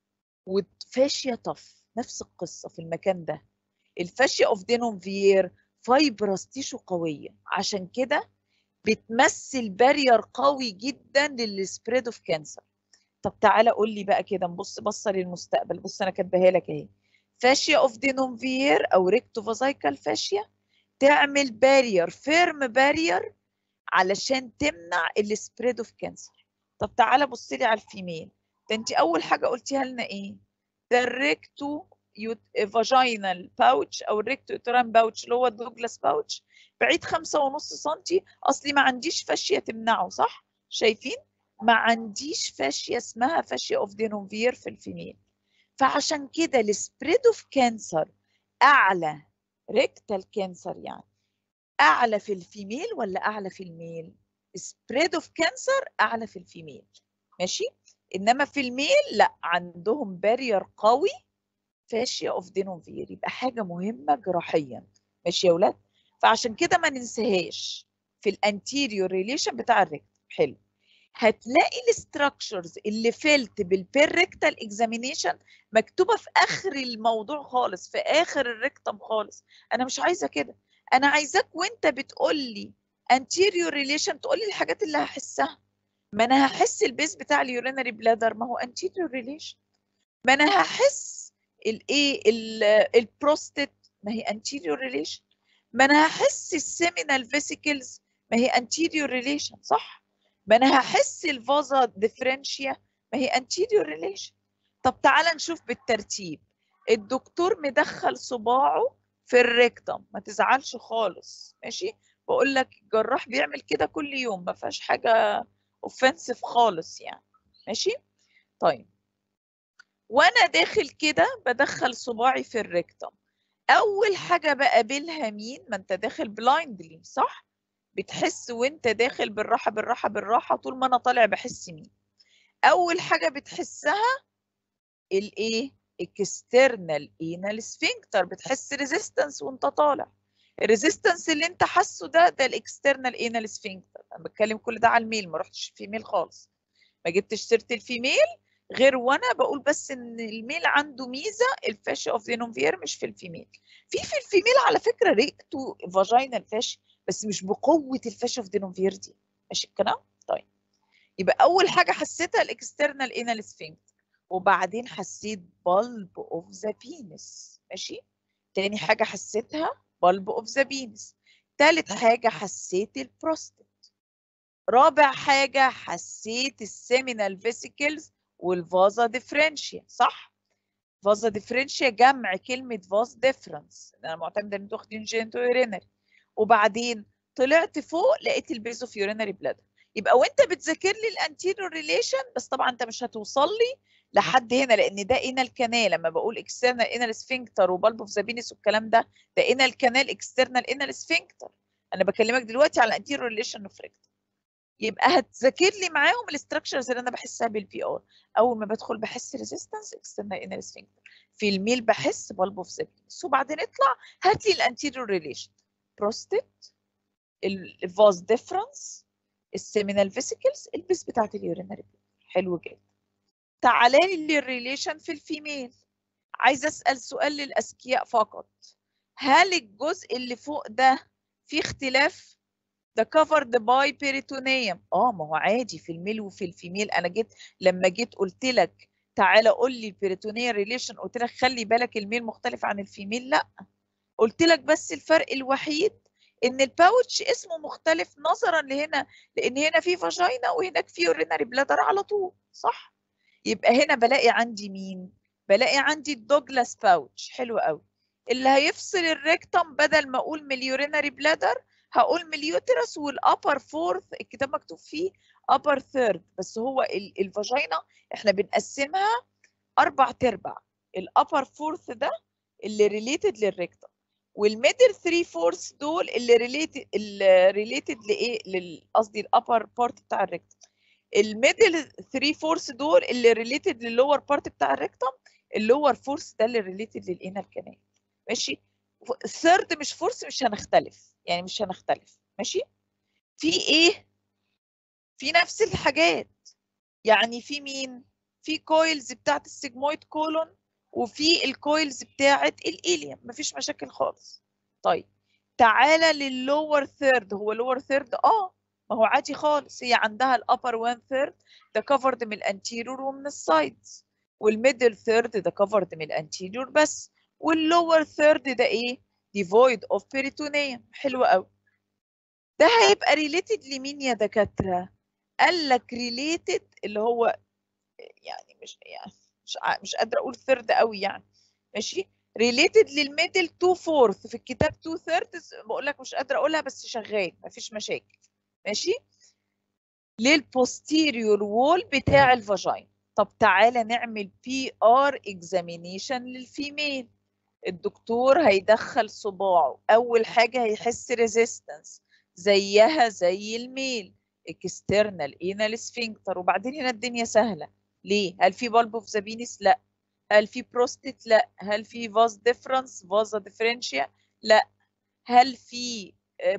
وفاشيه طف نفس القصه في المكان ده الفاشيه اوف دينوفير فايبرس تيشو قويه عشان كده بتمثل بارير قوي جدا للسبريد اوف كانسر طب تعالى قول لي بقى كده نبص بصه للمستقبل بص انا كاتباها لك اهي فاشيا اوف دينومفير او ريكتوفازايكال فاشيا تعمل بارير فيرم بارير علشان تمنع السبريد اوف كانسر طب تعالى بص لي على الفيميل ده انت اول حاجه قلتيها لنا ايه ده الريكتو فاجينال باوتش او الريكتو يوتران باوتش اللي هو الدوجلاس باوتش بعيد خمسة ونص سنتي اصلي ما عنديش فاشيه تمنعه صح شايفين ما عنديش فاشيه اسمها فاشيه اوف دينوفير في الفيميل فعشان كده السبريد اوف كانسر اعلى ريكتال كانسر يعني اعلى في الفيميل ولا اعلى في الميل سبريد اوف كانسر اعلى في الفيميل ماشي انما في الميل لا عندهم بارير قوي فاشيا اوف دينوفير يبقى حاجه مهمه جراحيا ماشي يا ولاد فعشان كده ما ننساهاش في الانتيريور ريليشن بتاع الريكت حلو هتلاقي الاستراكشرز اللي فيلت بالبيركتال اكزامينيشن مكتوبه في اخر الموضوع خالص في اخر الريكتم خالص انا مش عايزه كده انا عايزاك وانت بتقول لي anterior relation تقول لي الحاجات اللي هحسها ما انا هحس البيز بتاع اليورينري بلادر ما هو anterior relation ما انا هحس الايه البروستات ما هي anterior relation ما انا هحس السيمينال فيسيكلز ما هي anterior relation صح ما انا هحس الفازا ديفرنشيا ما هي anterior relation طب تعالى نشوف بالترتيب الدكتور مدخل صباعه في الريكتم ما تزعلش خالص ماشي بقول لك الجراح بيعمل كده كل يوم ما فيهاش حاجه اوفنسيف خالص يعني ماشي طيب وانا داخل كده بدخل صباعي في الريكتم اول حاجه بقابلها مين ما انت داخل بلايندلي صح بتحس وانت داخل بالراحه بالراحه بالراحه طول ما انا طالع بحس مين اول حاجه بتحسها الايه اكسترنال انال سفنكتر بتحس ريزيستنس وانت طالع الريزيستنس اللي انت حاسه ده ده الاكسترنال انال سفنكتر انا بتكلم كل ده على الميل ما رحتش فيميل خالص ما جبتش سيره الفيميل غير وانا بقول بس ان الميل عنده ميزه الفاشي اوف ذا مش في الفيميل في في الفيميل على فكره ريكتو فاجينال فاشي بس مش بقوه الفاشي اوف ذا دي ماشي الكلام طيب يبقى اول حاجه حسيتها الاكسترنال انال سفنكتر وبعدين حسيت bulb اوف ذا بينس ماشي تاني حاجه حسيتها bulb اوف ذا بينس تالت حاجه حسيت البروستات رابع حاجه حسيت السيمينال فيسيكلز والفازا ديفرنشيا صح فازا ديفرنشيا جمع كلمه فاز ديفرنس انا معتمده ان انتوا واخدين جينتو يورينري وبعدين طلعت فوق لقيت البيزو في يورينري بلادر يبقى وانت بتذاكر لي الانتيريور ريليشن بس طبعا انت مش هتوصل لي لحد هنا لان ده انال كانال لما بقول اكسترنال انال سفنكتر وبالب اوف ذا والكلام ده ده انال كانال اكسترنال انال سفنكتر انا بكلمك دلوقتي على الانتيريور ريليشن اوف ريكتم يبقى هتذاكر لي معاهم الاستراكشرز اللي انا بحسها بالبي ار اول ما بدخل بحس ريزيستنس اكسترنال انال سفنكتر في الميل بحس بالب اوف ذا وبعدين اطلع هات لي الانتيريور ريليشن بروستيت الفاز ديفرنس السيمينال فيسيكلز البيس بتاعت اليورينري حلو جدا تعالى لي الريليشن في الفيميل عايزه اسال سؤال للاذكياء فقط هل الجزء اللي فوق ده فيه اختلاف ده covered by peritoneum اه ما هو عادي في الميل وفي الفيميل انا جيت لما جيت قلت لك تعالى قول لي البيريتونيال ريليشن قلت لك خلي بالك الميل مختلف عن الفيميل لا قلت لك بس الفرق الوحيد ان الباوتش اسمه مختلف نظرا لهنا لان هنا في فاجينا وهناك في يورينري بلادر على طول صح يبقى هنا بلاقي عندي مين بلاقي عندي الدوجلاس باوتش حلو قوي اللي هيفصل الريكتم بدل ما اقول من اليورينري بلادر هقول من اليوترس والابر فورث الكتاب مكتوب فيه upper third بس هو الفاجينا احنا بنقسمها اربع تربع الابر فورث ده اللي ريليتد للريكتم والميدل 3 فورث دول اللي ريليتد اللي ريليتد لايه قصدي الابر بارت بتاع الريكتم الميدل 3 فورث دول اللي ريليتد للور بارت بتاع الريكتم اللور فورث ده اللي ريليتد للانال كانال ماشي الثيرد مش فورث مش هنختلف يعني مش هنختلف ماشي في ايه في نفس الحاجات يعني في مين في كويلز بتاعت السيجمويد كولون وفي الكويلز بتاعت الاليم مفيش مشاكل خالص طيب تعالى لللور ثيرد هو لور ثيرد اه ما هو عادي خالص هي عندها الابر 1 ثيرد ده كفرد من الانتيريور ومن السايدز والميدل ثيرد ده كفرد من الانتيريور بس واللور ثيرد ده ايه devoid of peritoneum حلو قوي ده هيبقى ريليتد لمين يا دكاتره قال لك ريليتد اللي هو يعني مش يعني مش مش قادره اقول ثيرد قوي يعني ماشي ريليتد للميدل 2 فورث في الكتاب 2 ثيردز بقول لك مش قادره اقولها بس شغال مفيش مشاكل ماشي للبوستيريور وول بتاع الفاجين طب تعالى نعمل بي ار اكزامينيشن للفيميل الدكتور هيدخل صباعه اول حاجه هيحس ريزيستنس زيها زي الميل اكسترنال انال سفنكتر وبعدين هنا الدنيا سهله ليه هل في بالب اوف ذا بينس لا هل في بروستيت لا هل في فاز ديفرنس فازا ديفرنشيا لا هل في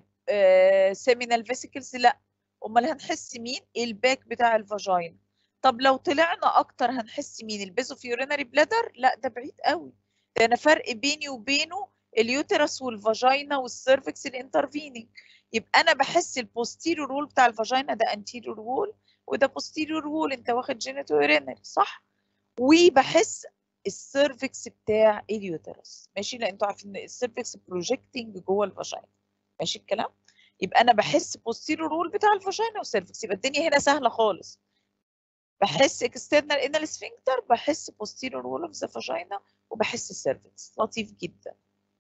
سيمينال فيسيكلز لا امال هنحس مين الباك بتاع الفاجين طب لو طلعنا اكتر هنحس مين البيزو في يورينري بلادر لا ده بعيد قوي ده انا فرق بيني وبينه اليوترس والفاجينا والسيرفكس الانترفينينج يبقى انا بحس البوستيريور وول بتاع الفاجينا ده انتيريور وول وده posterior wall انت واخد جينيتو urinary صح وبحس السيرفكس بتاع اليوترس ماشي لان انتوا عارفين ان السيرفكس بروجيكتنج جوه الفاجينا ماشي الكلام يبقى انا بحس posterior wall بتاع الفاجينا والسيرفكس يبقى الدنيا هنا سهله خالص بحس external anal sphincter بحس posterior wall of the vagina وبحس السيرفكس لطيف جدا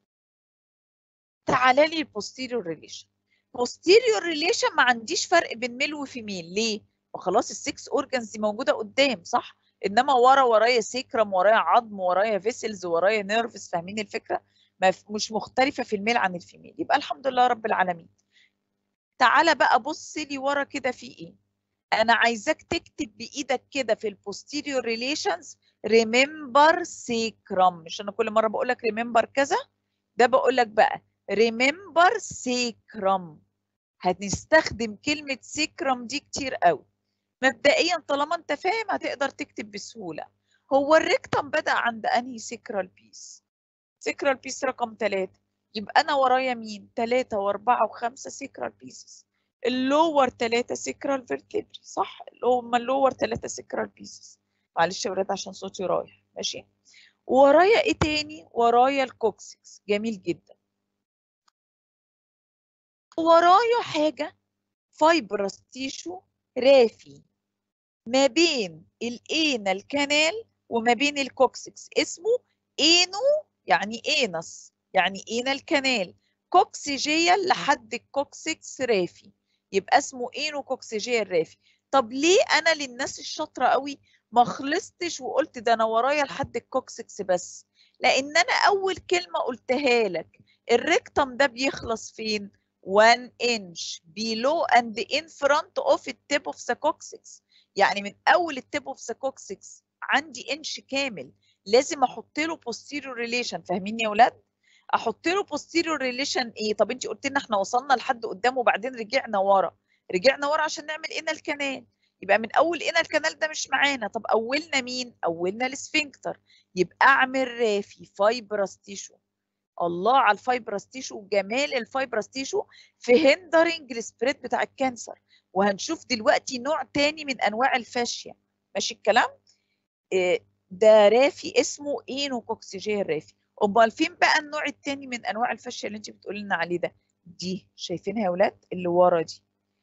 تعالى لي posterior relation posterior relation ما عنديش فرق بين ميل وفيميل ليه؟ ما خلاص السكس اورجانز دي موجوده قدام صح؟ انما ورا ورايا سيكرم ورايا عظم ورايا فيسلز ورايا نيرفز فاهمين الفكره؟ ما مش مختلفه في الميل عن الفيميل يبقى الحمد لله رب العالمين. تعالى بقى بص لي ورا كده في ايه؟ انا عايزاك تكتب بايدك كده في البوستيريور ريليشنز ريمبر سيكرم مش انا كل مره بقول لك ريمبر كذا ده بقول لك بقى ريمبر سيكرم هنستخدم كلمه سيكرم دي كتير قوي مبدئيا طالما انت فاهم هتقدر تكتب بسهوله هو الريكتم بدا عند انهي سيكرال بيس سيكرال بيس رقم ثلاثة يبقى انا ورايا مين ثلاثة واربعة وخمسة سيكرال بيسز اللور ثلاثة سيكرال فيرتبري صح هما اللور ثلاثة سيكرال بيسز معلش يا ولاد عشان صوتي رايح ماشي ورايا ايه تاني ورايا الكوكسكس جميل جدا ورايا حاجة فايبرس تيشو رافي ما بين الانال كانال وما بين الكوكسكس اسمه اينو يعني انس يعني انال كانال كوكسيجيال لحد الكوكسكس رافي يبقى اسمه اينو كوكسيجيال رافي طب ليه انا للناس الشاطره قوي ما خلصتش وقلت ده انا ورايا لحد الكوكسكس بس لان انا اول كلمه قلتها لك الريكتم ده بيخلص فين 1 inch below and in front of the tip of the coccyx يعني من اول التيب اوف ذا كوكسكس عندي انش كامل لازم احط له posterior relation فاهمين يا ولاد احط له posterior relation ايه طب انت قلت لنا احنا وصلنا لحد قدام وبعدين رجعنا ورا رجعنا ورا عشان نعمل انال كانال يبقى من اول انال كانال ده مش معانا طب اولنا مين اولنا السفنكتر يبقى اعمل رافي فايبرس تيشو الله على الفايبرس تيشو وجمال الفايبرس تيشو في هندرنج السبريد بتاع الكانسر وهنشوف دلوقتي نوع تاني من انواع الفاشيه ماشي الكلام إيه ده رافي اسمه اينوكوكسيجين رافي امال فين بقى النوع التاني من انواع الفاشيه اللي انت بتقولي لنا عليه ده دي شايفينها يا ولاد اللي ورا دي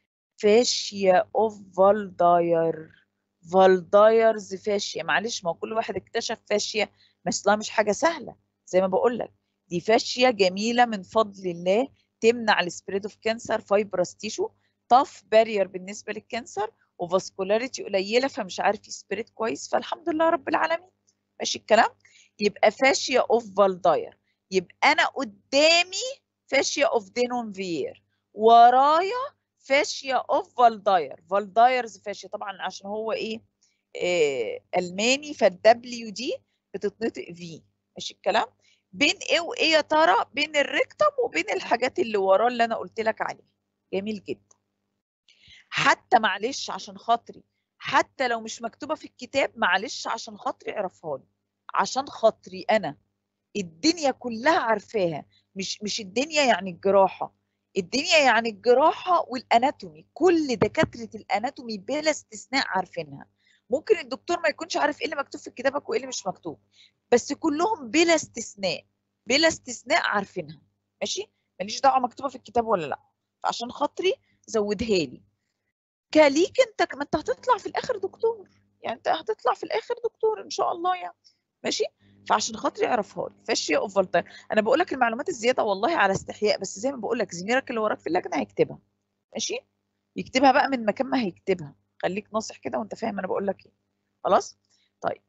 فاشيا اوف فالداير فالدايرز فاشيا معلش ما كل واحد اكتشف فاشيا مثلها مش حاجه سهله زي ما بقول لك دي فاشيا جميله من فضل الله تمنع السبريد اوف كانسر فايبرس تيشو طف بارير بالنسبه للكانسر وفاسكولاريتي قليله فمش عارف يسبريد كويس فالحمد لله رب العالمين ماشي الكلام يبقى فاشيا اوف فالداير يبقى انا قدامي فاشيا اوف دينون فيير ورايا فاشيا اوف فالداير فالدايرز فاشيا طبعا عشان هو ايه, إيه الماني فالدبليو دي بتتنطق في ماشي الكلام بين ايه وايه يا ترى بين الريكتم وبين الحاجات اللي وراه اللي انا قلت لك عليها جميل جدا حتى معلش عشان خاطري حتى لو مش مكتوبه في الكتاب معلش عشان خاطري اعرفها لي عشان خاطري انا الدنيا كلها عارفاها مش مش الدنيا يعني الجراحه الدنيا يعني الجراحه والاناتومي كل دكاتره الاناتومي بلا استثناء عارفينها ممكن الدكتور ما يكونش عارف ايه اللي مكتوب في كتابك وايه اللي مش مكتوب بس كلهم بلا استثناء بلا استثناء عارفينها ماشي ماليش دعوه مكتوبه في الكتاب ولا لا فعشان خاطري زودها لي كليك انت ما انت هتطلع في الاخر دكتور يعني انت هتطلع في الاخر دكتور ان شاء الله يعني ماشي فعشان خاطري اعرفها لي فاشيا اوف فالتاير انا بقول لك المعلومات الزياده والله على استحياء بس زي ما بقول لك زميلك اللي وراك في اللجنه هيكتبها ماشي يكتبها بقى من مكان ما هيكتبها خليك ناصح كده وانت فاهم انا بقول لك ايه خلاص طيب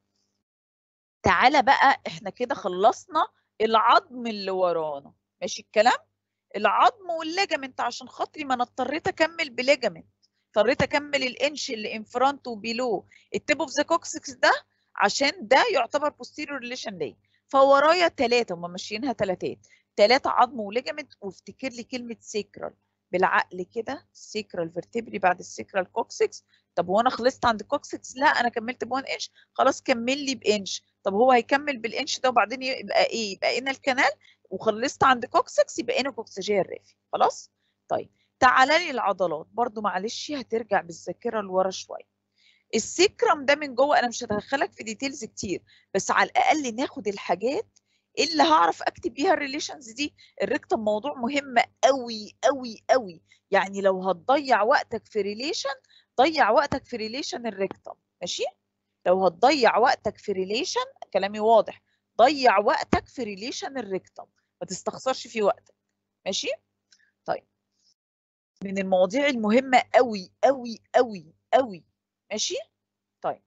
تعالى بقى احنا كده خلصنا العظم اللي ورانا ماشي الكلام العظم والليجامنت عشان خاطري ما انا اضطريت اكمل بليجامنت اضطريت اكمل الانش اللي ان فرونت وبيلو التيب اوف ذا كوكسكس ده عشان ده يعتبر بوستيريور ريليشن ليا فورايا ثلاثه هم ماشيينها ثلاثات ثلاثه عظم وليجامنت وافتكر لي كلمه سيكرال بالعقل كده سيكرال فيرتبري بعد السيكرال كوكسكس طب هو انا خلصت عند الكوكسكس لا انا كملت ب 1 انش خلاص كمل لي بانش طب هو هيكمل بالانش ده وبعدين يبقى ايه يبقى هنا الكنال وخلصت عند كوكسكس يبقى هنا كوكسجيه الرافي خلاص طيب تعالى لي العضلات برضو معلش هترجع بالذاكره لورا شويه السكرم ده من جوه انا مش هدخلك في ديتيلز كتير بس على الاقل ناخد الحاجات اللي هعرف اكتب بيها الريليشنز دي الريكتم موضوع مهم قوي قوي قوي يعني لو هتضيع وقتك في ريليشن ضيع وقتك في ريليشن الريكتم ماشي لو هتضيع وقتك في ريليشن كلامي واضح ضيع وقتك في ريليشن الريكتم ما تستخسرش فيه وقتك ماشي طيب من المواضيع المهمه قوي قوي قوي قوي ماشي طيب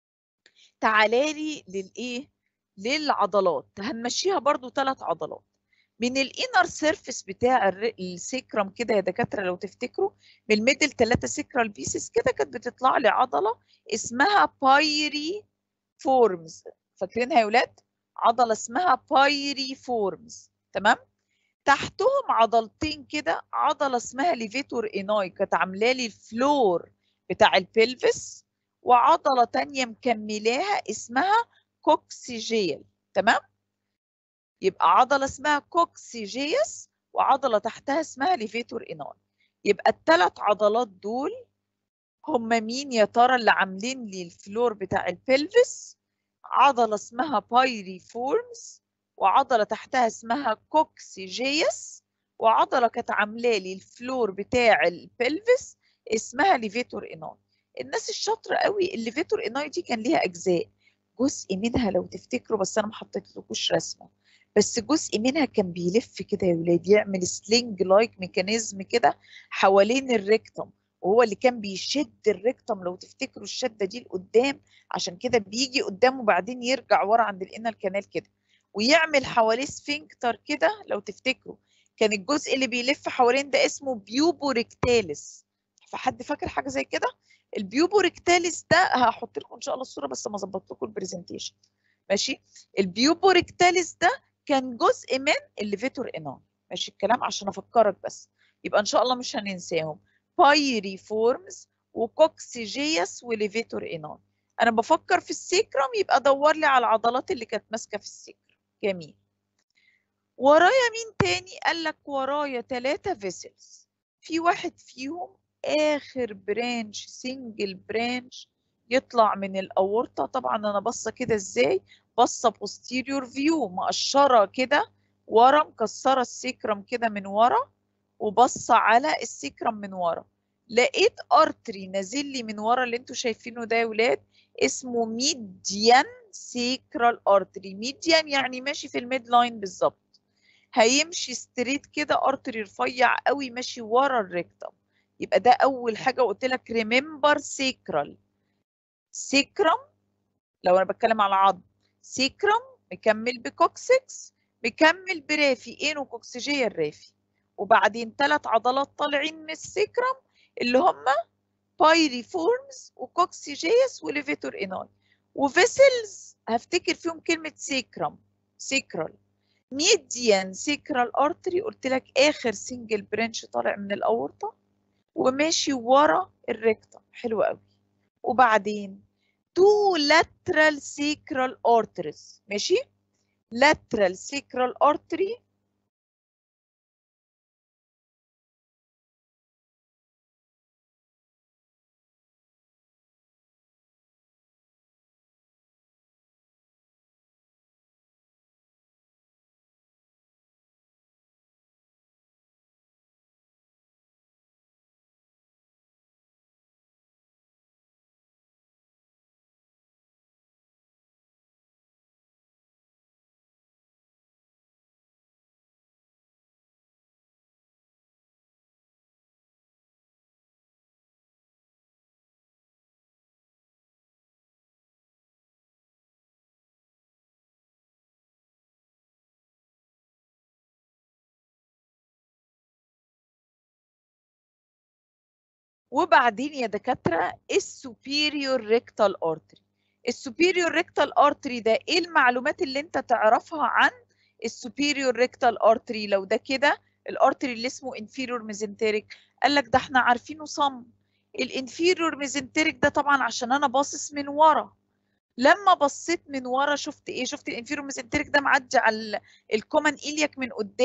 تعالى لي للايه للعضلات هنمشيها برضو ثلاث عضلات من الانر سيرفيس بتاع السيكرم كده يا دكاتره لو تفتكروا من الميدل ثلاثه سيكرال بيسز كده كانت بتطلع لي عضله اسمها بايري فورمز فاكرينها يا ولاد عضله اسمها بايري فورمز تمام تحتهم عضلتين كده عضله اسمها ليفيتور اناي كانت عامله لي الفلور بتاع البلفس وعضله ثانيه مكملاها اسمها كوكسيجيال تمام يبقى عضله اسمها كوكسيجيس وعضله تحتها اسمها ليفيتور اناي يبقى الثلاث عضلات دول هم مين يا ترى اللي عاملين لي الفلور بتاع البلفس عضله اسمها بايري فورمز وعضله تحتها اسمها كوكسيجيس وعضله كانت عامله لي الفلور بتاع البلفس اسمها ليفيتور اناي الناس الشاطره قوي الليفيتور اناي دي كان ليها اجزاء جزء منها لو تفتكروا بس انا ما حطيتلكوش رسمه بس جزء منها كان بيلف كده يا ولاد يعمل سلينج لايك ميكانيزم كده حوالين الريكتم وهو اللي كان بيشد الريكتم لو تفتكروا الشده دي لقدام عشان كده بيجي قدام وبعدين يرجع ورا عند الانال كانال كده ويعمل حواليه سفنكتر كده لو تفتكروا كان الجزء اللي بيلف حوالين ده اسمه بيوبوريكتاليس فحد فاكر حاجه زي كده البيوبوريكتاليس ده هحط لكم ان شاء الله الصوره بس ما ظبطت لكم البرزنتيشن ماشي البيوبوريكتاليس ده كان جزء من الليفيتور اناي ماشي الكلام عشان افكرك بس يبقى ان شاء الله مش هننساهم بايري فورمز وكوكسيجيس وليفيتور اناي انا بفكر في السيكرم يبقى دور لي على العضلات اللي كانت ماسكه في السيكرم جميل ورايا مين تاني قال لك ورايا ثلاثة فيسلز في واحد فيهم اخر برانش سنجل برانش يطلع من الاورطه طبعا انا باصه كده ازاي باصه بوستيريور فيو مقشره كده ورا مكسره السيكرم كده من ورا وبصه على السيكرم من ورا لقيت ارتري نازل لي من ورا اللي انتوا شايفينه ده يا ولاد اسمه ميديان سيكرال ارتري ميديان يعني ماشي في الميد لاين بالظبط هيمشي ستريت كده ارتري رفيع قوي ماشي ورا الريكتم يبقى ده اول حاجه قلت لك ريمبر سيكرال سيكرم لو انا بتكلم على عظم سيكرم مكمل بكوكسكس مكمل برافي اينو كوكسيجيا الرافي وبعدين ثلاث عضلات طالعين من السيكرم اللي هم بايري فورمز وكوكسيجيس وليفيتور اناي وفيسلز هفتكر فيهم كلمه سيكرم سيكرال ميديان سيكرال ارتري قلت لك اخر سنجل برانش طالع من الاورطه وماشي ورا الريكتم حلو قوي وبعدين تو lateral sacral arteries ماشي lateral sacral artery وبعدين يا دكاتره السوبيريور ريكتال ارتري السوبيريور ريكتال ارتري ده ايه المعلومات اللي انت تعرفها عن السوبيريور ريكتال ارتري لو ده كده الارتري اللي اسمه انفيريور ميزنتريك قال لك ده احنا عارفينه صم الانفيريور ميزنتريك ده طبعا عشان انا باصص من ورا لما بصيت من ورا شفت ايه شفت الانفيريور ميزنتريك ده معدي على الكومن ايلياك من قدام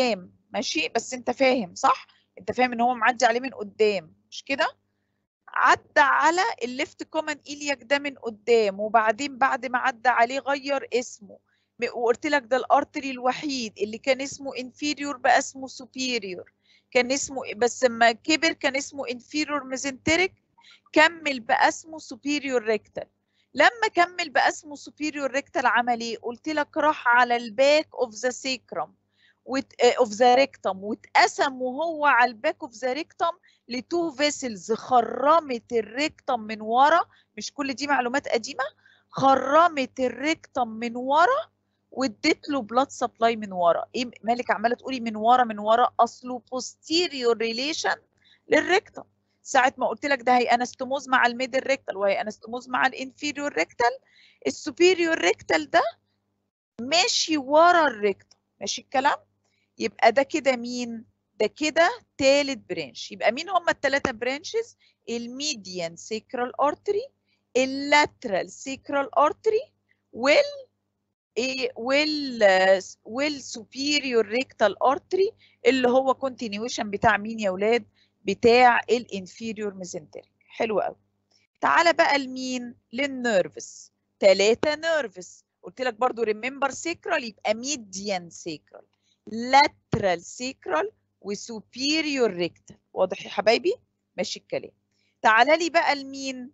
ماشي بس انت فاهم صح انت فاهم ان هو معدي عليه من قدام مش كده عدى على الليفت كومن إلياك ده من قدام وبعدين بعد ما عدى عليه غير اسمه م- وقلت لك ده الارتري الوحيد اللي كان اسمه inferior بقى اسمه superior كان اسمه بس لما كبر كان اسمه inferior mesenteric كمل بقى اسمه superior rectal لما كمل بقى اسمه superior rectal عمل ايه قلت لك راح على الباك اوف ذا sacrum اوف ذا ريكتم واتقسم وهو على الباك اوف ذا ريكتم لتو فيسلز خرمت الريكتم من ورا مش كل دي معلومات قديمه خرمت الريكتم من ورا واديت له بلاد سبلاي من ورا ايه مالك عماله تقولي من ورا من ورا اصله posterior ريليشن للريكتم ساعه ما قلت لك ده هي انستموز مع الميدل ريكتال وهي انستموز مع الانفيريور ريكتال السوبيريور ريكتال ده ماشي ورا الريكتم ماشي الكلام يبقى ده كده مين ده كده تالت برانش يبقى مين هم التلاتة برانشز الميديان سيكرال ارتري اللاترال سيكرال ارتري وال ايه وال والسوبيريور ريكتال ارتري اللي هو كونتينيويشن بتاع مين يا ولاد بتاع الانفيريور ميزنتريك حلو قوي تعالى بقى لمين للنيرفس ثلاثة نيرفس قلت لك برضو ريمبر سيكرال يبقى ميديان سيكرال لاترال سيكرال وسوبيريور ريكتال واضح يا حبايبي ماشي الكلام تعالى لي بقى لمين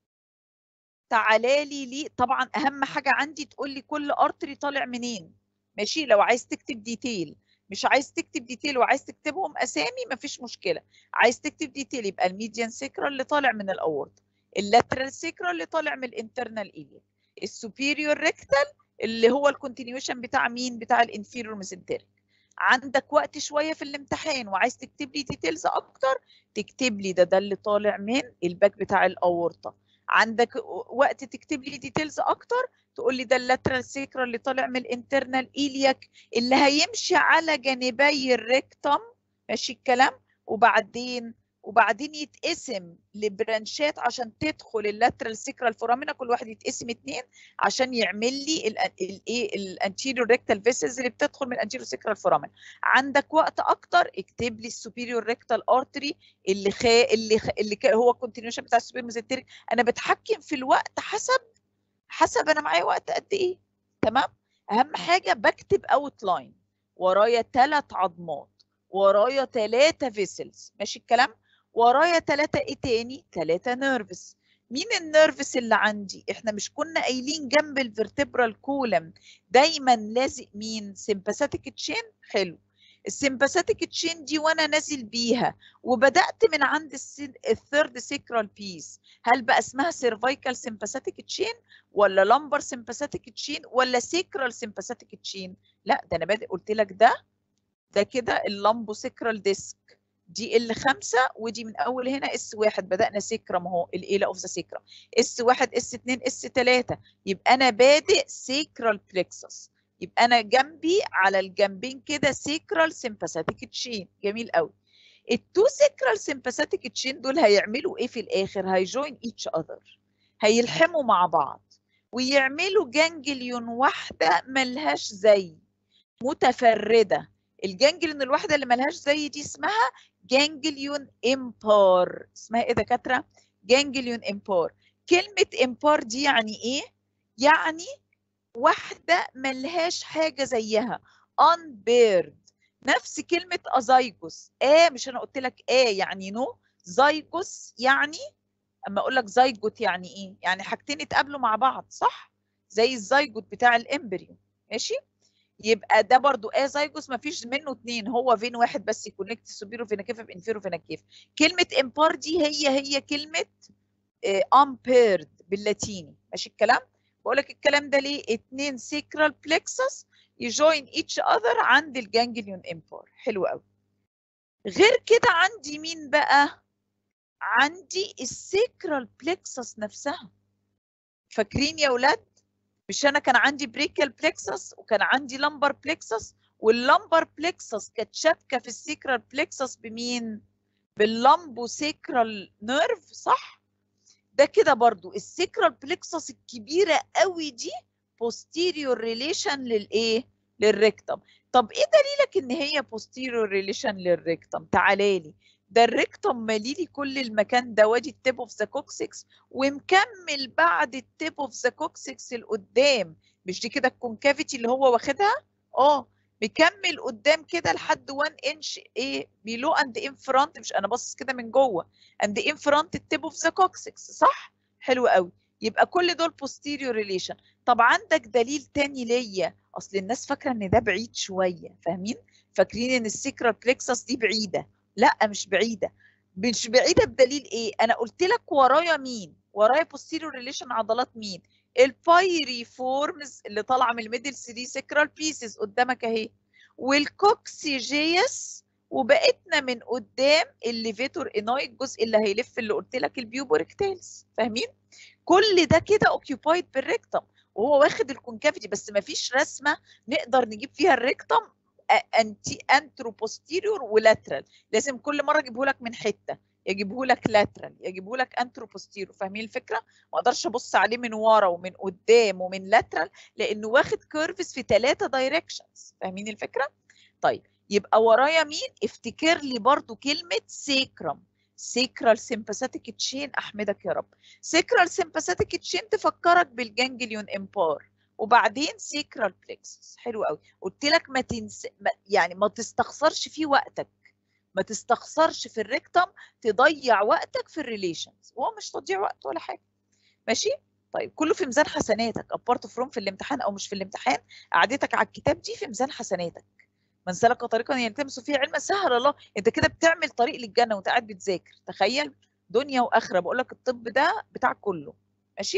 تعالى لي لي طبعا اهم حاجه عندي تقول لي كل ارتري طالع منين ماشي لو عايز تكتب ديتيل مش عايز تكتب ديتيل وعايز تكتبهم اسامي مفيش مشكله عايز تكتب ديتيل يبقى الميديان سيكرال اللي طالع من الاورطه اللاترال سيكرال اللي طالع من الانترنال ايليا السوبيريور ريكتال اللي هو الكونتينيوشن بتاع مين بتاع الانفيريور ميزنتريك عندك وقت شويه في الامتحان وعايز تكتب لي ديتيلز اكتر تكتب لي ده ده اللي طالع من الباك بتاع الاورطه عندك وقت تكتب لي ديتيلز اكتر تقول لي ده اللاترال سيكرال اللي طالع من الانترنال ايلياك اللي هيمشي على جانبي الريكتم ماشي الكلام وبعدين وبعدين يتقسم لبرانشات عشان تدخل اللاترال سيكرال فورامينا كل واحد يتقسم اتنين عشان يعمل لي الايه الانتيريور ريكتال فيسلز اللي بتدخل من الانتيريور سيكرال فورامينا عندك وقت اكتر اكتب لي السوبيريور ريكتال ارتري اللي خا اللي خ... اللي كا- هو الكونتينيوشن بتاع السوبيريور ميزنتريك انا بتحكم في الوقت حسب حسب انا معايا وقت قد ايه تمام اهم حاجه بكتب اوت لاين ورايا ثلاث عظمات ورايا ثلاثه فيسلز ماشي الكلام ورايا ثلاثه ايه تاني ثلاثه نيرفس مين النيرفس اللي عندي احنا مش كنا قايلين جنب الفرتبرال كولم دايما لازق مين سمباثيك تشين حلو السمباثيك تشين دي وانا نازل بيها وبدات من عند الثيرد سيكرال بيس هل بقى اسمها سيرفايكال سمباثيك تشين ولا لمبر سمباثيك تشين ولا سيكرال سمباثيك تشين لا ده انا بادئ قلت لك ده ده كده اللامبو سيكرال ديسك دي ال 5 ودي من اول هنا اس 1 بدانا سيكرم اهو الايلا اوف ذا سيكرم اس 1 اس 2 اس 3 يبقى انا بادئ سيكرال بلكسس يبقى انا جنبي على الجنبين كده سيكرال سمباثيك تشين جميل قوي التو سيكرال سمباثيك تشين دول هيعملوا ايه في الاخر هيجوين ايتش اذر هيلحموا مع بعض ويعملوا جانجليون واحده ملهاش زي متفرده الجانجليون الواحده اللي ملهاش زي دي اسمها جانجليون امبار اسمها ايه دكاتره جانجليون امبار كلمه امبار دي يعني ايه يعني واحده ملهاش حاجه زيها unpaired نفس كلمه ازايجوس اه مش انا قلت لك اه يعني نو زايجوس يعني اما اقول لك زايجوت يعني ايه يعني حاجتين اتقابلوا مع بعض صح زي الزايجوت بتاع الامبريو ماشي يبقى ده برضو اه زايجوس ما فيش منه اتنين هو فين واحد بس يكونكت سوبيرو فينا كيف بانفيرو فينا كيف كلمه امبار دي هي هي كلمه امبيرد باللاتيني ماشي الكلام بقول لك الكلام ده ليه اتنين سيكرال بلكسس يجوين ايتش اذر عند الجانجليون امبار حلو قوي غير كده عندي مين بقى عندي السيكرال بلكسس نفسها فاكرين يا ولاد مش انا كان عندي بريكال بلكسس وكان عندي لمبر بلكسس واللمبر بلكسس كانت شابكه في السيكرال بلكسس بمين باللمبو سيكرال نيرف صح ده كده برضو السيكرال بلكسس الكبيره قوي دي posterior relation للايه للريكتم طب ايه دليلك ان هي posterior relation للريكتم تعالى لي ده الريكتم مالي لي كل المكان ده وادي التيب اوف ذا كوكسكس ومكمل بعد التيب اوف ذا كوكسكس لقدام مش دي كده الكونكافيتي اللي هو واخدها اه مكمل قدام كده لحد 1 انش ايه بيلو اند ان فرونت مش انا باصص كده من جوه اند ان فرونت التيب اوف ذا كوكسكس صح حلو قوي يبقى كل دول posterior relation طب عندك دليل تاني ليا اصل الناس فاكره ان ده بعيد شويه فاهمين فاكرين ان السيكرال بليكسس دي بعيده لا مش بعيده مش بعيده بدليل ايه انا قلت لك ورايا مين ورايا posterior relation عضلات مين البايري فورمز اللي طالعه من الميدل 3 سيكرال بيسز قدامك اهي والكوكسيجيس وبقيتنا من قدام الليفيتور اناي الجزء اللي هيلف اللي قلت لك البيوبوريكتالز فاهمين كل ده كده اوكيوبايد بالريكتم وهو واخد الكونكافيتي بس ما فيش رسمه نقدر نجيب فيها الريكتم انتي انترو بوستيريور ولاترال لازم كل مره اجيبه لك من حته يجيبه لك لاترال يجيبه لك انترو بوستيريور فاهمين الفكره ما اقدرش ابص عليه من ورا ومن قدام ومن لاترال لانه واخد كيرفز في ثلاثه دايركشنز فاهمين الفكره طيب يبقى ورايا مين افتكر لي برضو كلمه سيكرم سيكرال سيمباثيك تشين احمدك يا رب سيكرال سيمباثيك تشين تفكرك بالجانجليون امبار وبعدين سيكرال بلكسس حلو قوي قلت لك ما تنس ما يعني ما تستخسرش فيه وقتك ما تستخسرش في الريكتم تضيع وقتك في الريليشنز وهو مش تضييع وقت ولا حاجه ماشي طيب كله في ميزان حسناتك ابارت فروم في الامتحان او مش في الامتحان قعدتك على الكتاب دي في ميزان حسناتك من سلك طريقا يلتمس فيه علما سهل الله انت كده بتعمل طريق للجنه وانت قاعد بتذاكر تخيل دنيا واخره بقول لك الطب ده بتاع كله ماشي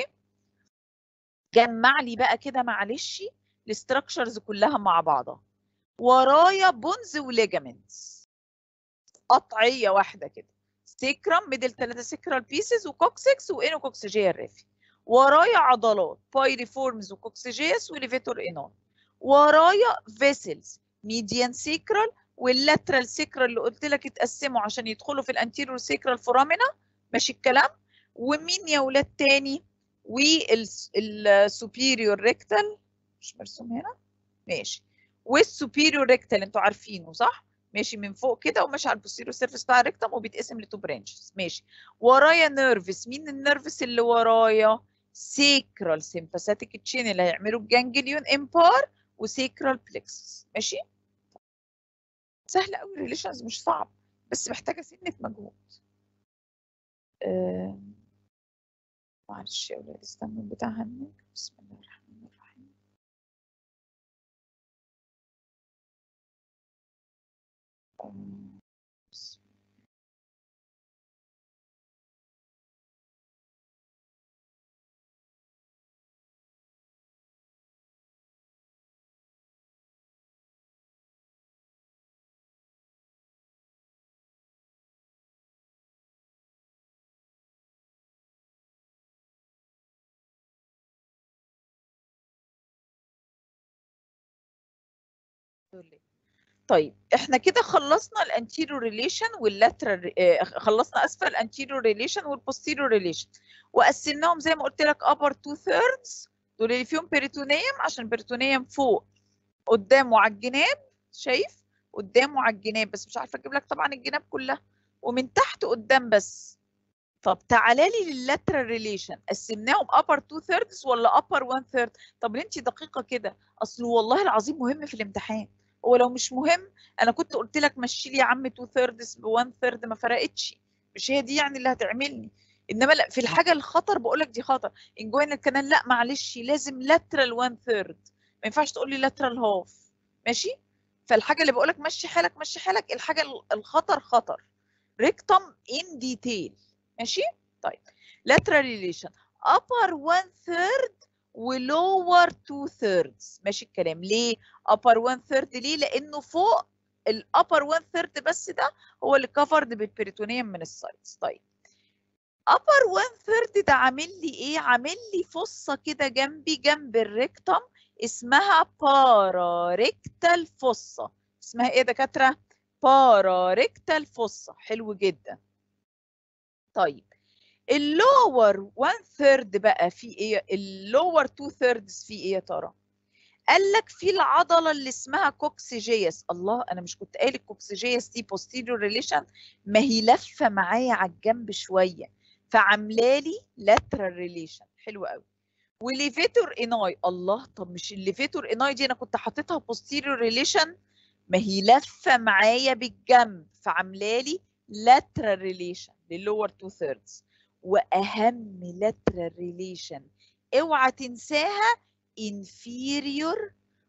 جمع لي بقى كده معلش الاستراكشرز كلها مع بعضها ورايا بونز وليجامنتس قطعيه واحده كده سيكرم ميدل ثلاثه سيكرال بيسز وكوكسكس وانوكوكسجيا الرافي ورايا عضلات بايريفورمز وكوكسجيس وليفيتور انون ورايا فيسلز ميديان سيكرال واللاترال سيكرال اللي قلت لك اتقسموا عشان يدخلوا في الانتيريور سيكرال فورامينا ماشي الكلام ومين يا ولاد تاني والسوبيريور ريكتال مش مرسوم هنا ماشي والسوبيريور ريكتال انتوا عارفينه صح ماشي من فوق كده وماشي على البوستيريور سيرفيس بتاع الريكتم وبيتقسم لتو برانشز ماشي ورايا نيرفس مين النيرفس اللي ورايا سيكرال سيمباثيك تشين اللي هيعملوا الجانجليون امبار وسيكرال بلكسس ماشي سهل قوي الريليشنز مش صعب بس محتاجه سنه مجهود أه... معلش يا ولاد استنوا البتاع هنك بسم الله الرحمن الرحيم أه... بسم طيب احنا كده خلصنا الانتيريور ريليشن واللاترال خلصنا اسفل الانتيريور ريليشن والبوستيريور ريليشن وقسمناهم زي ما قلت لك upper two thirds دول اللي فيهم بيريتونيوم عشان البيريتونيوم فوق قدام وعلى الجناب شايف قدام وعلى الجناب بس مش عارفه اجيب لك طبعا الجناب كلها ومن تحت قدام بس طب تعالى لي لللاترال ريليشن قسمناهم upper two thirds ولا upper one third طب انت دقيقه كده اصل والله العظيم مهم في الامتحان هو لو مش مهم انا كنت قلت لك مشي لي يا عم 2 ثيردز ب 1 ثيرد ما فرقتش مش هي دي يعني اللي هتعملني انما لا في الحاجه الخطر بقول لك دي خطر انجوين الكنال لا معلش لازم لاترال 1 ثيرد ما ينفعش تقول لي لاترال هاف ماشي فالحاجه اللي بقول لك مشي حالك مشي حالك الحاجه الخطر خطر ريكتم ان ديتيل ماشي طيب lateral relation upper 1 third ولور 2 thirds ماشي الكلام ليه upper 1 third ليه لانه فوق الابر 1 third بس ده هو اللي كفرد بالبريتونيوم من السايدز طيب upper 1 third ده عامل لي ايه عامل لي فصه كده جنبي جنب الريكتم اسمها بارا ريكتال فصه اسمها ايه يا دكاتره بارا ريكتال فصه حلو جدا طيب اللور 1 ثيرد بقى في ايه اللور 2 ثيردز في ايه يا ترى قال لك في العضله اللي اسمها كوكسيجياس الله انا مش كنت قايل الكوكسيجياس دي posterior ريليشن ما هي لفه معايا على الجنب شويه فعامله لي lateral ريليشن حلو قوي وليفيتور اناي الله طب مش الليفيتور اناي دي انا كنت حاططها posterior ريليشن ما هي لفه معايا بالجنب فعامله لي lateral ريليشن للور تو ثيردز واهم lateral ريليشن اوعى تنساها inferior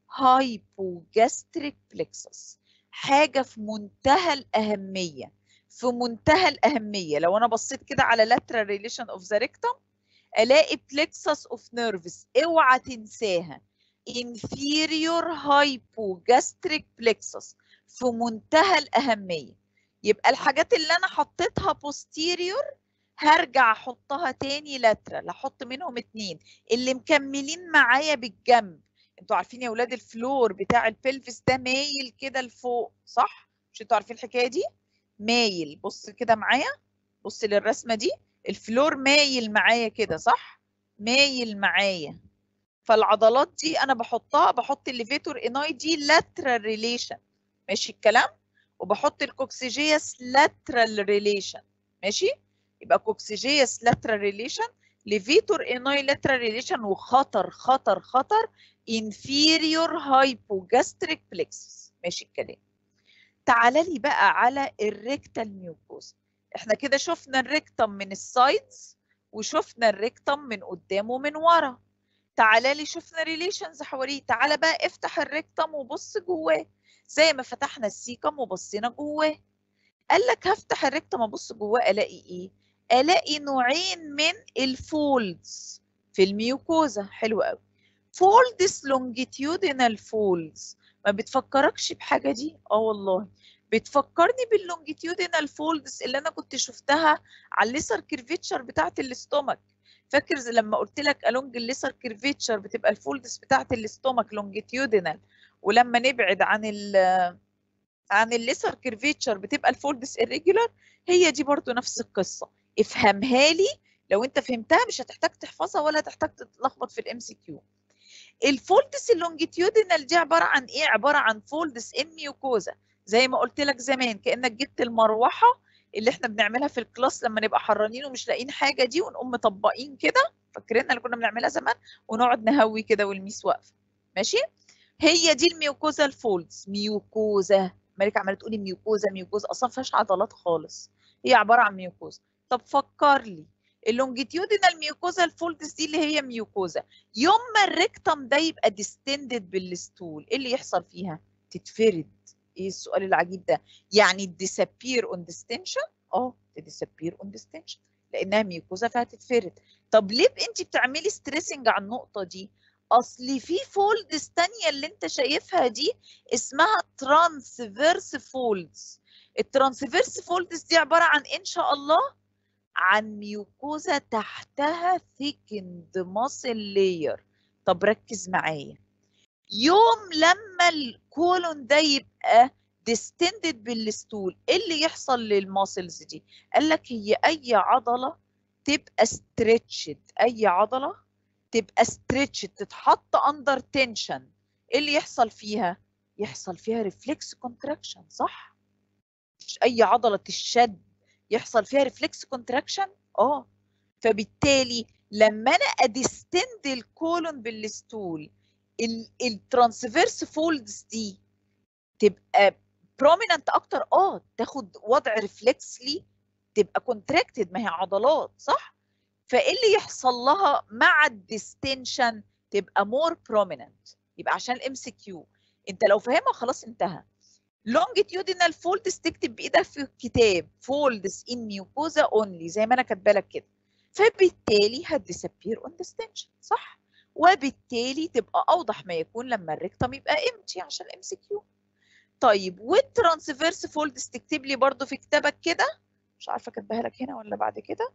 hypogastric plexus حاجة في منتهى الأهمية في منتهى الأهمية لو أنا بصيت كده على lateral relation of the rectum ألاقي plexus of nerves اوعى تنساها inferior hypogastric plexus في منتهى الأهمية يبقى الحاجات اللي أنا حطيتها posterior هرجع احطها تاني لاترال احط منهم اتنين اللي مكملين معايا بالجنب انتوا عارفين يا اولاد الفلور بتاع البلفس ده مايل كده لفوق صح مش انتوا عارفين الحكايه دي مايل بص كده معايا بص للرسمه دي الفلور مايل معايا كده صح مايل معايا فالعضلات دي انا بحطها بحط الليفيتور اناي دي لاترال ريليشن ماشي الكلام وبحط الكوكسيجياس لاترال ريليشن ماشي يبقى كوكسيجياس لاترال ريليشن ليفيتور اناي لاترال ريليشن وخطر خطر خطر inferior hypogastric plexus ماشي الكلام تعالى لي بقى على الريكتال ميوكوز احنا كده شفنا الريكتم من السايدز وشفنا الريكتم من قدام ومن ورا تعالى لي شفنا ريليشنز حواليه تعالى بقى افتح الريكتم وبص جواه زي ما فتحنا السيكم وبصينا جواه قال لك هفتح الريكتم ابص جواه الاقي ايه الاقي نوعين من الفولدز في الميوكوزا حلو قوي فولدز لونجيتيودينال فولدز ما بتفكركش بحاجه دي اه والله بتفكرني باللونجيتيودينال فولدز اللي انا كنت شفتها على الليسر كيرفيتشر بتاعت الاستومك فاكر لما قلت لك الونج الليسر كيرفيتشر بتبقى الفولدز بتاعت الاستومك لونجيتيودينال ولما نبعد عن ال عن الليسر كيرفيتشر بتبقى الفولدز irregular هي دي برضو نفس القصه افهمها لي لو انت فهمتها مش هتحتاج تحفظها ولا هتحتاج تتلخبط في الام سي كيو الفولدز اللونجيتيودينال دي عباره عن ايه عباره عن فولدز ان ميوكوزا زي ما قلت لك زمان كانك جبت المروحه اللي احنا بنعملها في الكلاس لما نبقى حرانين ومش لاقيين حاجه دي ونقوم مطبقين كده فاكرين اللي كنا بنعملها زمان ونقعد نهوي كده والميس واقفه ماشي هي دي الميوكوزا الفولدز ميوكوزا مالك عماله تقولي ميوكوزا ميوكوزا اصلا ما فيهاش عضلات خالص هي عباره عن ميوكوزا طب فكر لي اللونجيتيودينال ميوكوزا الفولدز دي اللي هي ميوكوزا يوم ما الريكتم ده يبقى ديستندد بالستول ايه اللي يحصل فيها تتفرد ايه السؤال العجيب ده يعني disappear on distension اه disappear on distension لانها ميوكوزا فهتتفرد طب ليه انت بتعملي ستريسنج على النقطه دي اصل في فولدز تانية اللي انت شايفها دي اسمها ترانسفيرس فولدز الترانسفيرس فولدز دي عباره عن ان شاء الله عن ميوكوزا تحتها thickened muscle layer طب ركز معايا يوم لما الكولون ده يبقى distended بالستول ايه اللي يحصل للماسلز دي قال لك هي اي عضله تبقى ستريتشد اي عضله تبقى ستريتشد تتحط اندر تنشن ايه اللي يحصل فيها يحصل فيها ريفلكس كونتراكشن صح مش اي عضله تشد يحصل فيها ريفلكس كونتراكشن اه فبالتالي لما انا اديستند الكولون بالستول الترانسفيرس فولدز دي تبقى بروميننت اكتر اه تاخد وضع ريفلكسلي تبقى كونتراكتد ما هي عضلات صح فايه اللي يحصل لها مع الديستنشن تبقى مور بروميننت يبقى عشان الام سي كيو انت لو فاهمها خلاص انتهى longitudinal folds تكتب بايدك في الكتاب folds in mucosa only زي ما انا كاتبه لك كده فبالتالي هتديسابير اون ديستنشن صح وبالتالي تبقى اوضح ما يكون لما الريكتم يبقى امتي عشان ام سي كيو طيب والترانسفيرس فولدز تكتب لي برضو في كتابك كده مش عارفه كاتباها لك هنا ولا بعد كده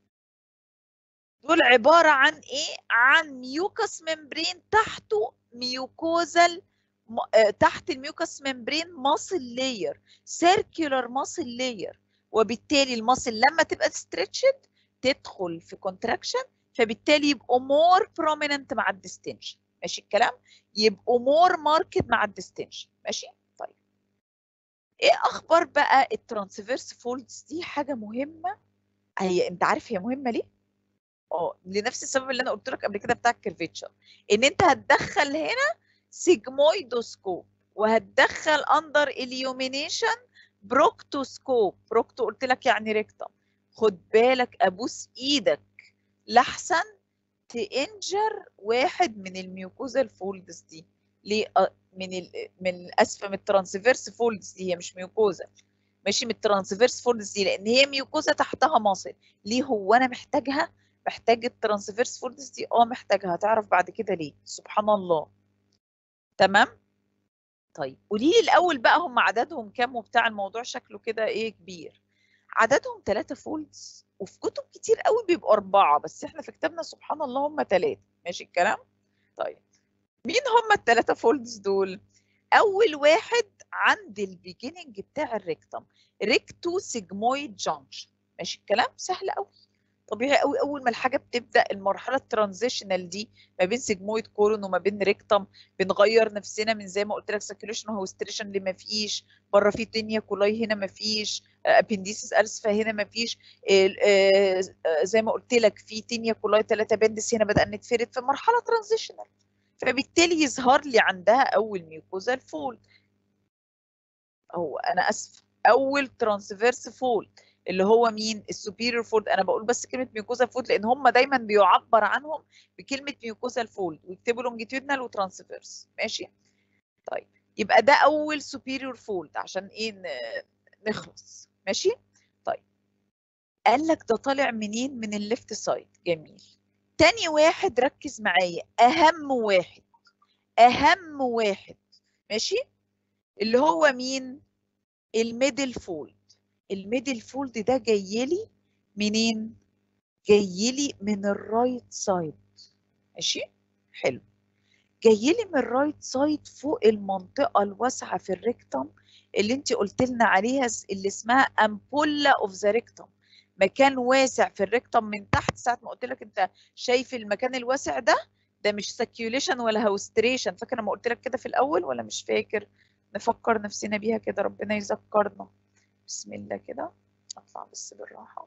دول عباره عن ايه عن ميوكس ممبرين تحته ميوكوزال تحت الميوكس ممبرين ماسل لاير سيركيولار ماسل لاير وبالتالي الماسل لما تبقى ستريتشد تدخل في كونتراكشن فبالتالي يبقوا مور بروميننت مع الديستنشن ماشي الكلام يبقوا مور ماركت مع الديستنشن ماشي طيب ايه اخبار بقى الترانسفيرس فولدز دي حاجه مهمه هي انت عارف هي مهمه ليه اه لنفس السبب اللي انا قلت لك قبل كده بتاع الكيرفيتشر ان انت هتدخل هنا سيجمويدوسكوب وهتدخل اندر اليومينيشن بروكتوسكوب بروكتو قلت لك يعني ريكتم خد بالك ابوس ايدك لحسن تنجر واحد من الميوكوزال فولدز دي ليه من ال من اسفه من الترانسفيرس فولدز دي هي مش ميوكوزا ماشي من الترانسفيرس فولدز دي لان هي ميوكوزا تحتها مصل ليه هو انا محتاجها محتاج الترانسفيرس فولدز دي اه محتاجها هتعرف بعد كده ليه سبحان الله تمام طيب قولي لي الاول بقى هم عددهم كام وبتاع الموضوع شكله كده ايه كبير عددهم ثلاثة فولدز وفي كتب كتير قوي بيبقوا أربعة بس احنا في كتابنا سبحان الله هم ثلاثة ماشي الكلام؟ طيب مين هم الثلاثة فولدز دول؟ أول واحد عند البيجيننج بتاع الريكتم ريكتو سيجمويد جانكشن ماشي الكلام؟ سهل قوي طبيعي قوي اول ما الحاجه بتبدا المرحله الترانزيشنال دي ما بين سيجمويد كورون وما بين ريكتم بنغير نفسنا من زي ما قلت لك سيركيوليشن وهوستريشن اللي ما فيش بره في تينيا كولاي هنا ما فيش ابنديسيس ارسفا هنا ما فيش زي ما قلت لك في تينيا كولاي ثلاثه بندس هنا بدأنا نتفرد في مرحله ترانزيشنال فبالتالي يظهر لي عندها اول ميوكوزال فولد او انا اسف اول ترانسفيرس فولد اللي هو مين السوبيريور فولد انا بقول بس كلمه ميوكوزا فولد لان هم دايما بيعبر عنهم بكلمه ميوكوزا فولد ويكتبوا لونجيتيودنال وترانسفيرس ماشي طيب يبقى ده اول سوبيريور فولد عشان ايه نخلص ماشي طيب قال لك ده طالع منين من الليفت سايد جميل تاني واحد ركز معايا اهم واحد اهم واحد ماشي اللي هو مين الميدل فولد الميدل فولد ده جاي لي منين جاي لي من الرايت سايد ماشي حلو جاي لي من الرايت سايد فوق المنطقه الواسعه في الريكتم اللي انت قلت لنا عليها اللي اسمها امبولا اوف ذا ريكتم مكان واسع في الريكتم من تحت ساعه ما قلت لك انت شايف المكان الواسع ده ده مش سكيوليشن ولا هوستريشن فاكر لما قلت لك كده في الاول ولا مش فاكر نفكر نفسنا بيها كده ربنا يذكرنا بسم الله كده اطلع بس بالراحه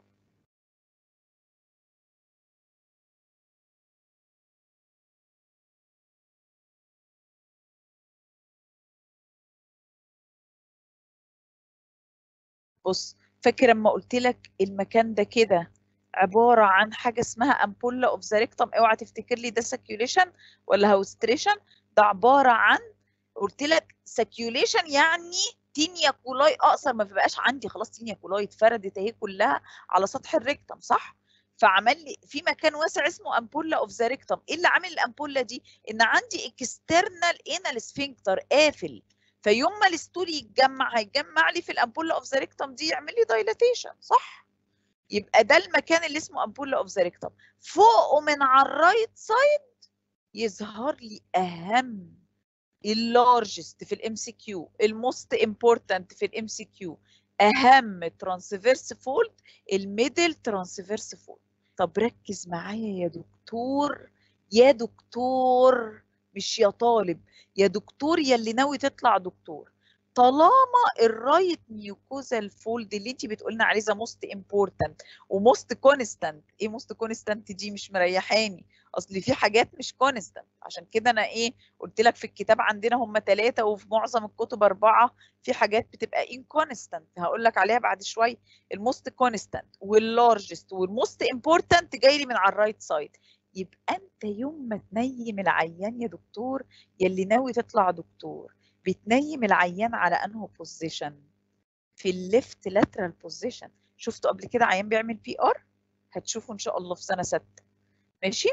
بص فاكر لما قلت لك المكان ده كده عباره عن حاجه اسمها امبولا اوف ذا ريكتم اوعى تفتكر لي ده سكيوليشن ولا هوستريشن ده عباره عن قلت لك سكيوليشن يعني تينيا كولاي اقصر ما بيبقاش عندي خلاص تينيا كولاي اتفردت اهي كلها على سطح الريكتم صح فعمل لي في مكان واسع اسمه امبولا اوف ذا ريكتم ايه اللي عامل الامبولا دي ان عندي اكسترنال انال سفنكتر قافل فيوم ما الستول يتجمع هيتجمع لي في الامبولا اوف ذا ريكتم دي يعمل لي دايلاتيشن صح يبقى ده المكان اللي اسمه امبولا اوف ذا ريكتم فوقه من على الرايت سايد يظهر لي اهم اللارجست في الام سي كيو الموست امبورتنت في الام سي كيو اهم ترانسفيرس فولد الميدل ترانسفيرس فولد طب ركز معايا يا دكتور يا دكتور مش يا طالب يا دكتور يا اللي ناوي تطلع دكتور طالما الرايت ميوكوزال فولد اللي انت بتقولنا عليه ذا موست امبورتنت وموست كونستانت ايه موست كونستانت دي مش مريحاني اصل في حاجات مش كونستانت عشان كده انا ايه قلت لك في الكتاب عندنا هم ثلاثه وفي معظم الكتب اربعه في حاجات بتبقى انكونستانت هقول لك عليها بعد شويه الموست كونستانت واللارجست والموست امبورتنت جاي لي من على الرايت سايد يبقى انت يوم ما تنيم العيان يا دكتور يلي ناوي تطلع دكتور بتنيم العيان على انه بوزيشن في الليفت لاترال بوزيشن شفتوا قبل كده عيان بيعمل بي ار هتشوفوا ان شاء الله في سنه سته ماشي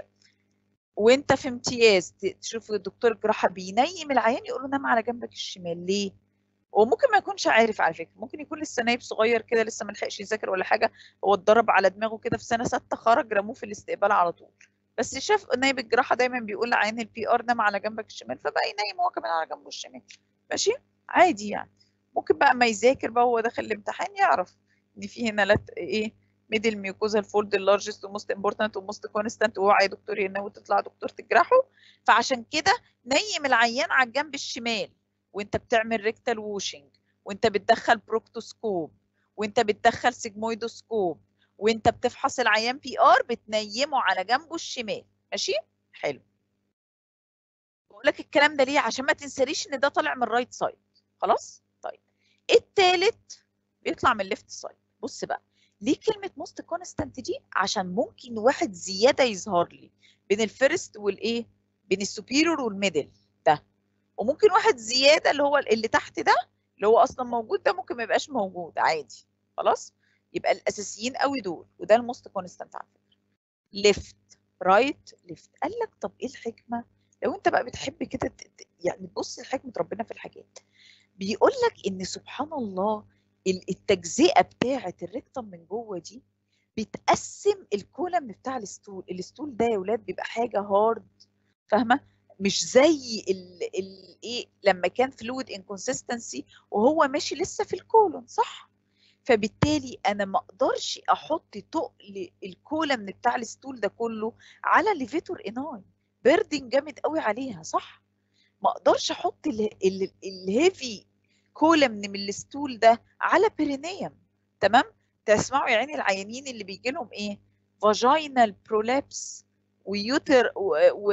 وانت في امتياز تشوف الدكتور الجراحه بينيم العيان يقول له نام على جنبك الشمال ليه وممكن ما يكونش عارف على فكره ممكن يكون لسه نايب صغير كده لسه ما لحقش يذاكر ولا حاجه هو اتضرب على دماغه كده في سنه سته خرج رموه في الاستقبال على طول بس شاف نايب الجراحه دايما بيقول لعيان البي ار نام على جنبك الشمال فبقى ينيم هو كمان على جنبه الشمال ماشي عادي يعني ممكن بقى ما يذاكر بقى وهو داخل الامتحان يعرف ان في هنا لت... ايه ميدل ميوكوزال فولد اللارجست وموست امبورتنت وموست كونستانت اوعى يا دكتور ينوي تطلع دكتور تجرحه فعشان كده نيم العيان على الجنب الشمال وانت بتعمل ريكتال ووشنج وانت بتدخل بروكتوسكوب وانت بتدخل سيجمويدوسكوب وانت بتفحص العيان بي ار بتنيمه على جنبه الشمال ماشي حلو بقول لك الكلام ده ليه عشان ما تنساليش ان ده طالع من الرايت سايد خلاص طيب التالت بيطلع من الليفت سايد بص بقى ليه كلمه موست كونستانت دي عشان ممكن واحد زياده يظهر لي بين الفيرست والايه بين السوبيريور والميدل ده وممكن واحد زياده اللي هو اللي تحت ده اللي هو اصلا موجود ده ممكن ما يبقاش موجود عادي خلاص يبقى الاساسيين قوي دول وده الموست كونستانت على فكره ليفت رايت ليفت قال لك طب ايه الحكمه لو انت بقى بتحب كده يعني تبص لحكمه ربنا في الحاجات بيقول لك ان سبحان الله التجزئه بتاعه الريكتم من جوه دي بتقسم الكولم بتاع الستول الستول ده يا ولاد بيبقى حاجه هارد فاهمه مش زي الايه لما كان فلويد انكونسستنسي وهو ماشي لسه في الكولون صح فبالتالي انا ما اقدرش احط تقل الكولم بتاع الستول ده كله على ليفيتور اناي بيردنج جامد قوي عليها صح ما اقدرش احط الهيفي كولم من الستول ده على بيرينيوم تمام تسمعوا يا عيني العيانين اللي بيجي لهم ايه فاجينال برولابس ويوتر و, و...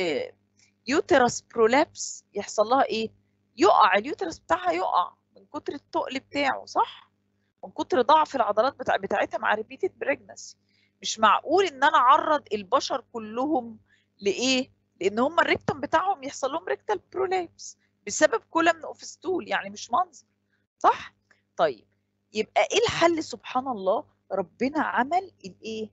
يوترس برولابس يحصل لها ايه يقع اليوترس بتاعها يقع من كتر التقل بتاعه صح من كتر ضعف العضلات بتاع بتاعتها مع ريبيتد بريجنسي مش معقول ان انا اعرض البشر كلهم لايه لان هم الريكتم بتاعهم يحصل لهم ريكتال برولابس بسبب كولمن اوف ستول يعني مش منظر صح طيب يبقى ايه الحل سبحان الله ربنا عمل الايه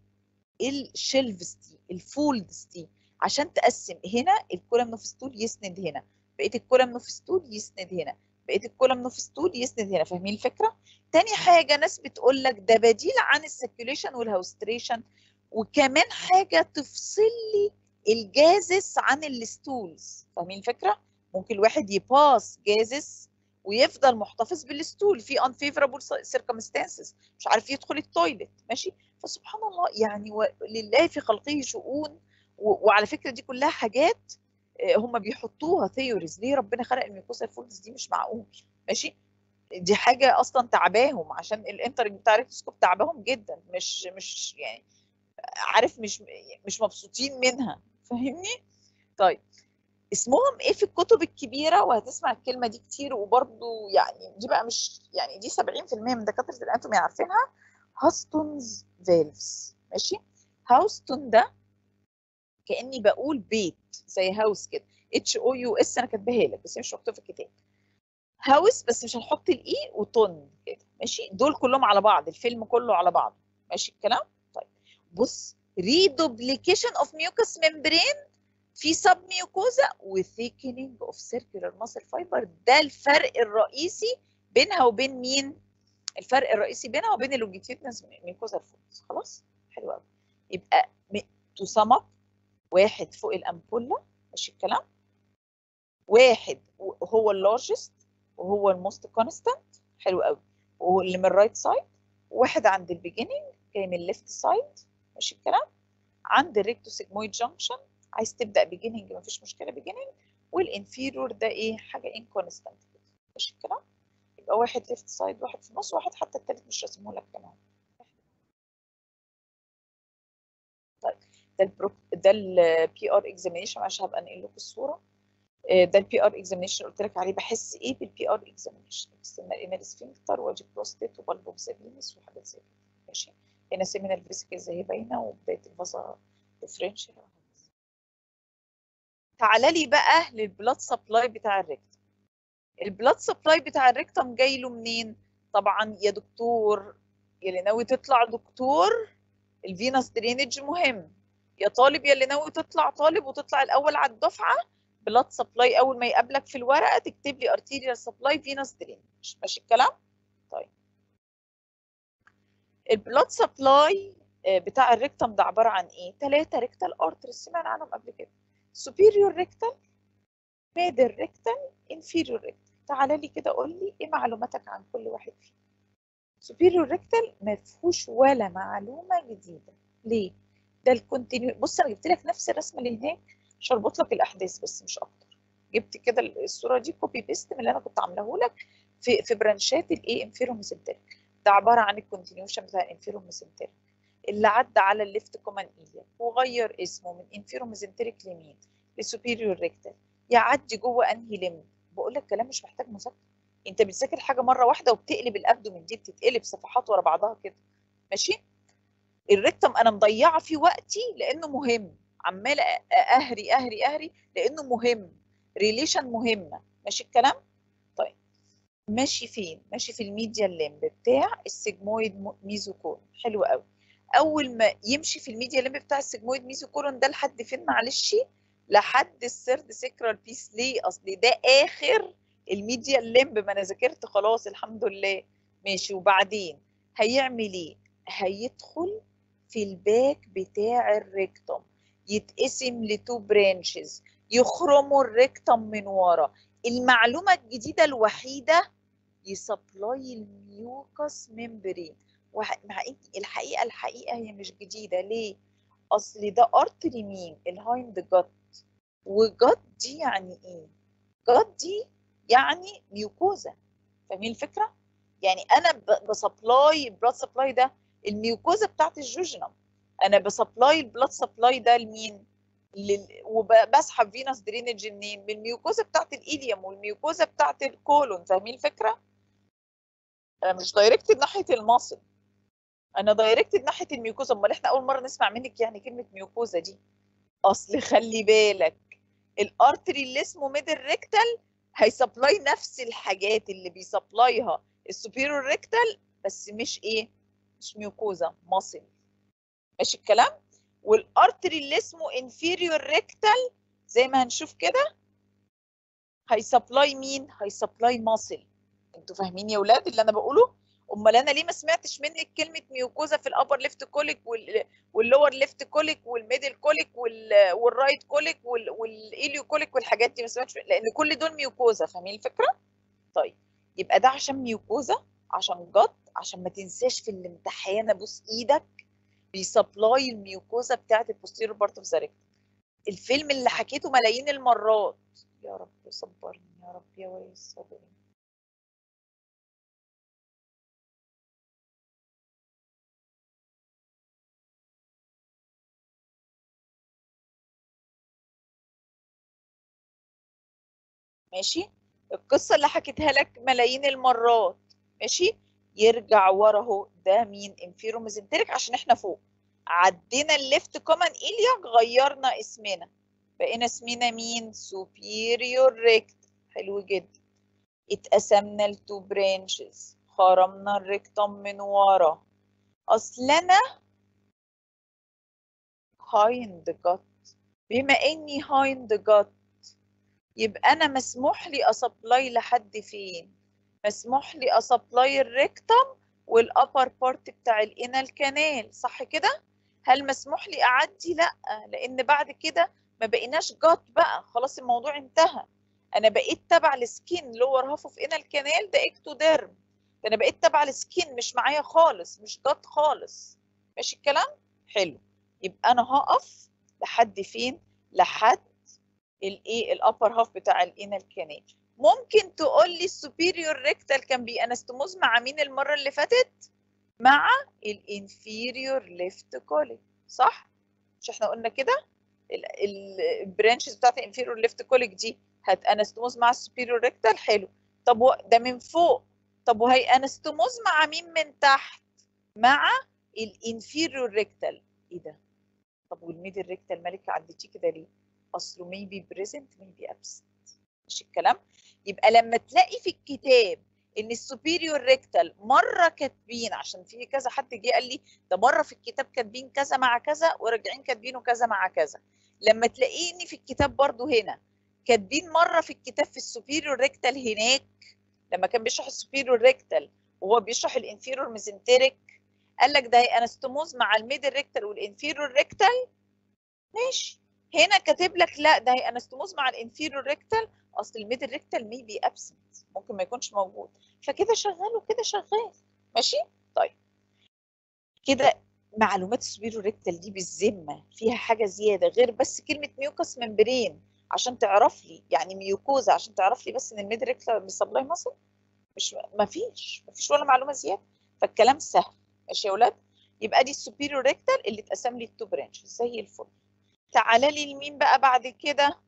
الشيلفز دي الفولدز دي عشان تقسم هنا الكولمن اوف ستول يسند هنا بقيه الكولمن اوف ستول يسند هنا بقيه الكولمن اوف ستول يسند هنا فاهمين الفكره تاني حاجه ناس بتقول لك ده بديل عن السيركيوليشن والهاوستريشن وكمان حاجه تفصل لي الجازس عن الستولز فاهمين الفكره ممكن الواحد يباس جازس ويفضل محتفظ بالستول في unfavorable circumstances مش عارف يدخل التويلت ماشي فسبحان الله يعني لله في خلقه شؤون وعلى فكره دي كلها حاجات هم بيحطوها ثيوريز ليه ربنا خلق الميكوسال فولدز دي مش معقول ماشي دي حاجه اصلا تعباهم عشان الانترنج بتاع الريكتوسكوب تعباهم جدا مش مش يعني عارف مش مش مبسوطين منها فاهمني طيب اسمهم ايه في الكتب الكبيره وهتسمع الكلمه دي كتير وبرده يعني دي بقى مش يعني دي 70% من دكاتره الاناتومي عارفينها هاستونز فالفز ماشي هاوستون ده كاني بقول بيت زي هاوس كده اتش او يو اس انا كاتباها لك بس هي مش مكتوبه في الكتاب هاوس بس مش هنحط الاي وطن كده ماشي دول كلهم على بعض الفيلم كله على بعضه ماشي الكلام طيب بص ريدوبليكيشن اوف ميوكس ممبرين في سب ميوكوزا وثيكنينج اوف سيركولار ماسل فايبر ده الفرق الرئيسي بينها وبين مين الفرق الرئيسي بينها وبين اللونجيتيودنس ميوكوزا فولز خلاص حلو قوي يبقى تو سم اب واحد فوق الامبولا ماشي الكلام واحد هو اللارجست وهو الموست كونستانت حلو قوي واللي من الرايت سايد واحد عند البيجيننج جاي من الليفت سايد ماشي الكلام عند الريكتو سيجمويد جانكشن عايز تبدا بيجيننج مفيش مشكله بيجيننج والانفيرور ده ايه حاجه انكونستانت كده ماشي الكلام يبقى واحد ليفت سايد واحد في النص واحد حتى التالت مش راسمه لك كمان طيب ده البروك ده البي ار اكزامينشن عشان هبقى انقل لكم الصوره ده البي ار اكزامينشن قلت لك عليه بحس ايه بالبي ار اكزامينشن اكسترنال انال سفنكتر واجي بروستيت وبالبوب سابينس وحاجات زي كده ماشي هنا سيمينال فيسيكل زي باينه وبدايه الفازا ديفرنشال تعالى لي بقى للبلاد سبلاي بتاع الريكتم البلاد سبلاي بتاع الريكتم جاي له منين طبعا يا دكتور يا اللي ناوي تطلع دكتور الفينس درينج مهم يا طالب يا اللي ناوي تطلع طالب وتطلع الاول على الدفعه بلاد سبلاي اول ما يقابلك في الورقه تكتب لي ارتيريال سبلاي فينس درينج ماشي الكلام طيب البلاد سبلاي بتاع الريكتم ده عباره عن ايه ثلاثه ريكتال ارتري سمعنا عنهم قبل كده superior rectal middle rectal inferior rectal تعالى لي كده قول لي ايه معلوماتك عن كل واحد فيهم superior rectal ما فيهوش ولا معلومه جديده ليه ده الكونتينيو بص انا جبت لك نفس الرسمه اللي هناك مش هربط لك الاحداث بس مش اكتر جبت كده الصوره دي كوبي بيست من اللي انا كنت عاملاه لك في في برانشات الايه انفيرو ميسنتريك ده عباره عن الكونتينيوشن بتاع الانفيرو ميسنتريك اللي عدى على الليفت كومان ايليا وغير اسمه من انفيرو ميسنتريك لمين لسوبيريور ريكتال يعدي جوه انهي لمب بقول لك كلام مش محتاج مذاكره انت بتذاكر حاجه مره واحده وبتقلب الابدومين دي بتتقلب صفحات ورا بعضها كده ماشي الريكتم انا مضيعه فيه وقتي لانه مهم عماله اهري اهري اهري لانه مهم ريليشن مهمه ماشي الكلام طيب ماشي فين ماشي في الميديا ليمب بتاع السيجمويد ميزوكون حلو قوي اول ما يمشي في الميديا ليمب بتاع السيجمويد ميزوكورون ده لحد فين معلش لحد السيرد سيكرال بيس ليه اصل ده اخر الميديا ليمب ما انا ذاكرت خلاص الحمد لله ماشي وبعدين هيعمل ايه هيدخل في الباك بتاع الريكتوم يتقسم لتو برانشز يخرموا الريكتوم من ورا المعلومه الجديده الوحيده يسبلاي الميوكس ممبرين مع الحقيقه الحقيقه هي مش جديده ليه اصل ده ارتري مين الهايند جت وجت دي يعني ايه جت دي يعني ميوكوزا فاهمين الفكره يعني انا بسبلاي البلاد سبلاي ده الميوكوزا بتاعت الجوجنم انا بسبلاي البلاد سبلاي ده لمين لل... وبسحب فينوس درينج منين من الميوكوزا بتاعت الايليوم والميوكوزا بتاعت الكولون فاهمين الفكره انا مش دايركتد ناحيه المصل انا دايركتد ناحيه الميوكوزا امال احنا اول مره نسمع منك يعني كلمه ميوكوزا دي اصل خلي بالك الارتري اللي اسمه ميدل ريكتال هيسبلاي نفس الحاجات اللي بيسبلايها السوبيريور ريكتال بس مش ايه مش ميوكوزا ماسل ماشي الكلام والارتري اللي اسمه انفيريور ريكتال زي ما هنشوف كده هيسبلاي مين هيسبلاي ماسل انتوا فاهمين يا ولاد اللي انا بقوله امال انا ليه ما سمعتش منك كلمه ميوكوزا في الابر ليفت كوليك واللور ليفت كوليك والميدل كوليك والرايت كوليك والايليو كوليك والحاجات دي ما سمعتش لان كل دول ميوكوزا فاهمين الفكره طيب يبقى ده عشان ميوكوزا عشان جت عشان ما تنساش في الامتحان ابوس ايدك بيسبلاي الميوكوزا بتاعت البوستيريور بارت اوف ذا الفيلم اللي حكيته ملايين المرات يا رب صبرني يا رب يا ويس صبرني ماشي القصه اللي حكيتها لك ملايين المرات ماشي يرجع ورا اهو ده مين انفيرو ميزنتريك عشان احنا فوق عدينا الليفت كومن ايلياك غيرنا اسمنا بقينا اسمنا مين سوبيريور ريكت حلو جدا اتقسمنا لتو برانشز خرمنا الريكتوم من ورا اصل انا هايند جت بما اني هايند جت يبقى انا مسموح لي اسبلاي لحد فين مسموح لي اسبلاي الريكتم والابر بارت بتاع الانال كانال صح كده هل مسموح لي اعدي لا لان بعد كده ما بقيناش جات بقى خلاص الموضوع انتهى انا بقيت تبع السكين لور هاف اوف انال كانال ده اكتوديرم ده انا بقيت تبع السكين مش معايا خالص مش جات خالص ماشي الكلام حلو يبقى انا هقف لحد فين لحد الايه الابر هاف بتاع الانال كانال ممكن تقول لي السوبيريور ريكتال كان بي انستموز مع مين المره اللي فاتت مع الانفيريور ليفت كوليك صح مش احنا قلنا كده البرانشز بتاعت الانفيريور ليفت كوليك دي هت انستموز مع السوبيريور ريكتال حلو طب ده من فوق طب وهي انستموز مع مين من تحت مع الانفيريور ريكتال ايه ده طب والميدل ريكتال مالك عديتيه كده ليه اصله ميبي بريزنت ميبي ابسنت مش الكلام يبقى لما تلاقي في الكتاب ان السوبيريور ريكتال مره كاتبين عشان في كذا حد جه قال لي ده مره في الكتاب كاتبين كذا مع كذا وراجعين كاتبينه كذا مع كذا لما تلاقيني في الكتاب برضو هنا كاتبين مره في الكتاب في السوبيريور ريكتال هناك لما كان بيشرح السوبيريور ريكتال وهو بيشرح الانفيرور ميزنتريك قال لك ده انستموز مع الميدل ريكتال والانفيرور ريكتال ماشي هنا كاتب لك لا ده هي انستموز مع الانفيرور ريكتال اصل الميدل ريكتال مي بي ابسنت ممكن ما يكونش موجود فكده شغال وكده شغال ماشي طيب كده معلومات السوبيريور ريكتال دي بالذمه فيها حاجه زياده غير بس كلمه ميوكس ممبرين عشان تعرف لي يعني ميوكوزا عشان تعرف لي بس ان الميد ريكتال بيسبلاي مصل مش ما فيش ما فيش ولا معلومه زياده فالكلام سهل ماشي يا اولاد يبقى دي السوبيريور ريكتال اللي اتقسم لي التو برانش زي الفل تعالى لي لمين بقى بعد كده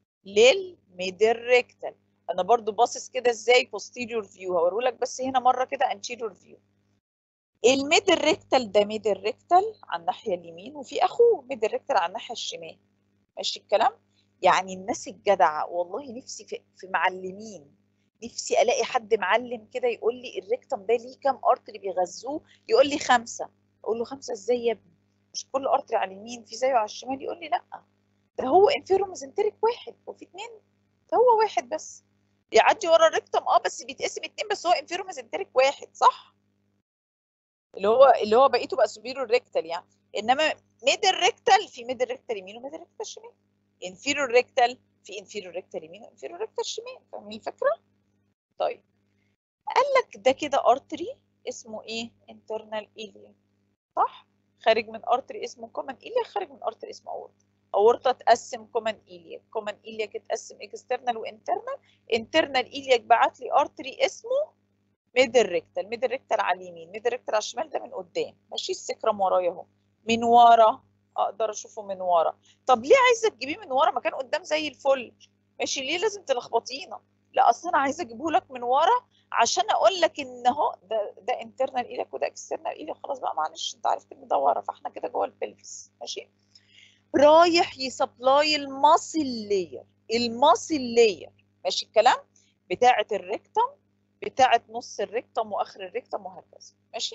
للميدل ريكتال انا برضو باصص كده ازاي posterior فيو هوريهولك بس هنا مره كده anterior فيو الميدل ريكتال ده ميدل ريكتال على الناحيه اليمين وفي اخوه ميدل ريكتال على الناحيه الشمال ماشي الكلام يعني الناس الجدعه والله نفسي في, في معلمين نفسي الاقي حد معلم كده يقول لي الريكتم ده ليه كام ارتري بيغذوه يقول لي خمسه اقول له خمسه ازاي يا ابني مش كل ارتري على اليمين في زيه على الشمال يقول لي لا ده هو انفيروميزنتريك واحد وفي اتنين ده هو واحد بس يعدي ورا الريكتم اه بس بيتقسم اتنين بس هو انفيروميزنتريك واحد صح اللي هو اللي هو بقيته بقى سوبيريور ريكتال يعني انما ميدل ريكتال في ميدل ريكتال يمين وميدل ريكتال شمال انفيريور ريكتال في انفيريور ريكتال يمين وانفيريور ريكتال شمال فاهمين الفكره طيب قال لك ده كده ارتري اسمه ايه انترنال ايليا صح خارج من ارتري اسمه كومن ايليا خارج من ارتري اسمه اورتا اورتا تقسم كومن ايليا كومن ايليا تقسم اكسترنال وانترنال انترنال ايليا بعت لي ارتري اسمه ميدل ريكتال ميدل ريكتال على اليمين ميدل ريكتال على الشمال ده من قدام ماشي السكرم ورايا اهو من ورا اقدر اشوفه من ورا طب ليه عايزه تجيبيه من ورا ما كان قدام زي الفل ماشي ليه لازم تلخبطينا لا اصل انا عايزه اجيبه لك من ورا عشان اقول لك ان اهو ده ده انترنال ايلك وده اكسترنال ايلك خلاص بقى معلش انت عرفت ان ده ورا فاحنا كده جوه البلفس ماشي رايح يسبلاي الماسل لاير الماسل لاير ماشي الكلام بتاعه الريكتم بتاعه نص الريكتم واخر الريكتم وهكذا ماشي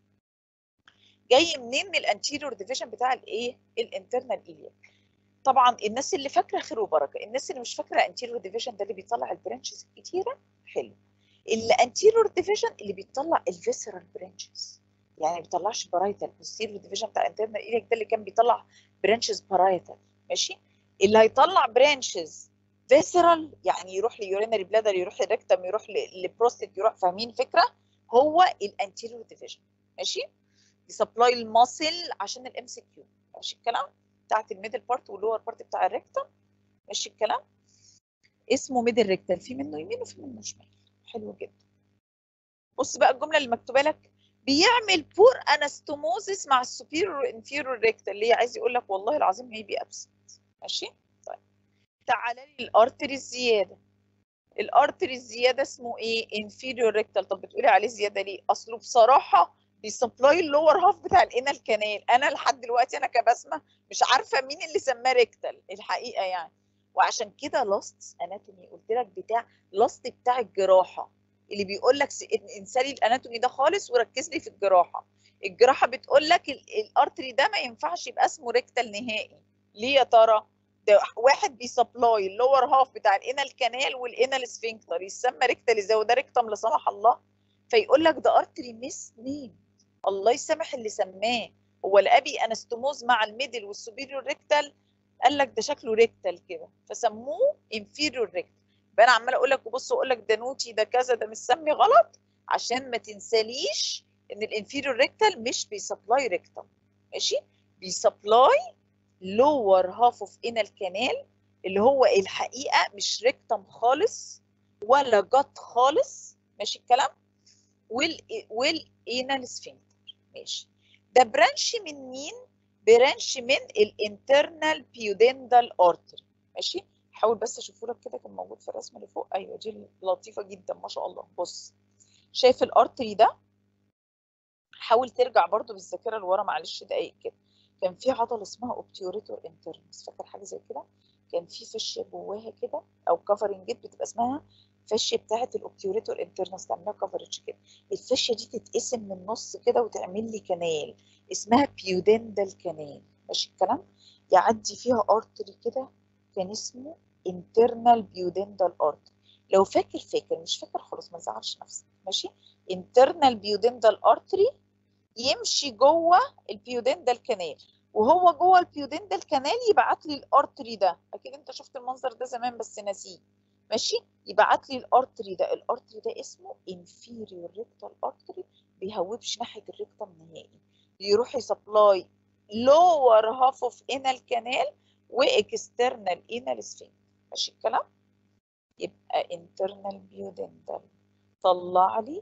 جاي منين من الانتيريور ديفيجن بتاع الايه الانترنال ايليك طبعا الناس اللي فاكره خير وبركه الناس اللي مش فاكره انتيريور ديفيجن ده اللي بيطلع البرانشز الكتيره حلو اللي انتيريور ديفيجن اللي بيطلع الفيسرال برانشز يعني ما بيطلعش بارايتال posterior ديفيجن بتاع الانترنال ايليك ده اللي كان بيطلع برانشز بارايتال ماشي اللي هيطلع برانشز فيسرال يعني يروح ليورينري بلادر يروح للريكتم يروح للبروستيت يروح فاهمين الفكره هو الانتيريور ديفيجن ماشي يسبلاي الماسل عشان الام سي كيو ماشي الكلام بتاعت الميدل بارت واللور بارت بتاع الريكتم ماشي الكلام اسمه ميدل ريكتال في منه يمين وفي منه شمال حلو جدا بص بقى الجمله اللي مكتوبه لك بيعمل بور انستوموزيس مع السوبيريور انفيريور ريكتال اللي هي عايز يقول لك والله العظيم هي بي ابسنت ماشي طيب تعالى لي الارتري الزياده الارتري الزياده اسمه ايه انفيريور ريكتال طب بتقولي عليه زياده ليه اصله بصراحه بيسبلاي اللور هاف بتاع الانال كانال انا لحد دلوقتي انا كبسمه مش عارفه مين اللي سماه ريكتال الحقيقه يعني وعشان كده لاست اناتومي قلت لك بتاع لاست بتاع الجراحه اللي بيقول لك انسالي الاناتومي ده خالص وركز لي في الجراحه الجراحه بتقول لك الارتري ده ما ينفعش يبقى اسمه ريكتال نهائي ليه يا ترى ده واحد بيسبلاي اللور هاف بتاع الانال كانال والانال سفنكتر يسمى ريكتال ازاي وده ريكتم لا سمح الله فيقول لك ده ارتري مس نيم الله يسامح اللي سماه هو الابي انستوموز مع الميدل والسوبيريور ريكتال قال لك ده شكله ريكتال كده فسموه انفيريور ريكتال يبقى انا عماله اقول لك وبص اقول لك ده نوتي ده كذا ده متسمي غلط عشان ما تنساليش ان الانفيريور ريكتال مش بيسبلاي ريكتم ماشي بيسبلاي لور هاف اوف انال كانال اللي هو الحقيقه مش ريكتم خالص ولا جت خالص ماشي الكلام وال والانال سفنكتر ماشي ده برانش من مين برانش من الانترنال بيودندال ارتري ماشي حاول بس اشوفه لك كده كان موجود في الرسمه اللي فوق ايوه دي لطيفه جدا ما شاء الله بص شايف الارتري ده حاول ترجع برضو بالذاكره لورا معلش دقايق كده كان في عضله اسمها اوبتيوريتور انترنس فاكر حاجه زي كده كان في فش جواها كده او كفرنج بتبقى اسمها فش بتاعه الاوبتيوريتور انترنس تعملها كفرج كده الفشه دي تتقسم من النص كده وتعمل لي كنال اسمها بيودندال كنال ماشي الكلام يعدي فيها ارتري كده كان اسمه internal بيودندال ارتري لو فاكر فاكر مش فاكر خلاص ما تزعلش نفسك ماشي internal بيودندال ارتري يمشي جوه البيودندال كانال وهو جوه البيودندال كانال يبعت لي الارتري ده اكيد انت شفت المنظر ده زمان بس ناسيه ماشي يبعت لي الارتري ده الارتري ده اسمه inferior rectal artery بيهوبش ناحيه الريكتم نهائي يروح يسبلاي لور هاف اوف انال كانال واكسترنال انال سفين ماشي الكلام يبقى internal duodental طلع لي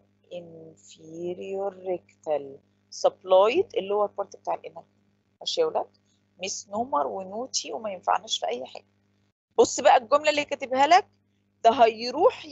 inferior rectal supplied اللي هو البارت بتاع الانال ماشي يا ولاد مس نومر ونوتي وما ينفعناش في اي حاجه بص بقى الجمله اللي كاتبها لك ده هيروح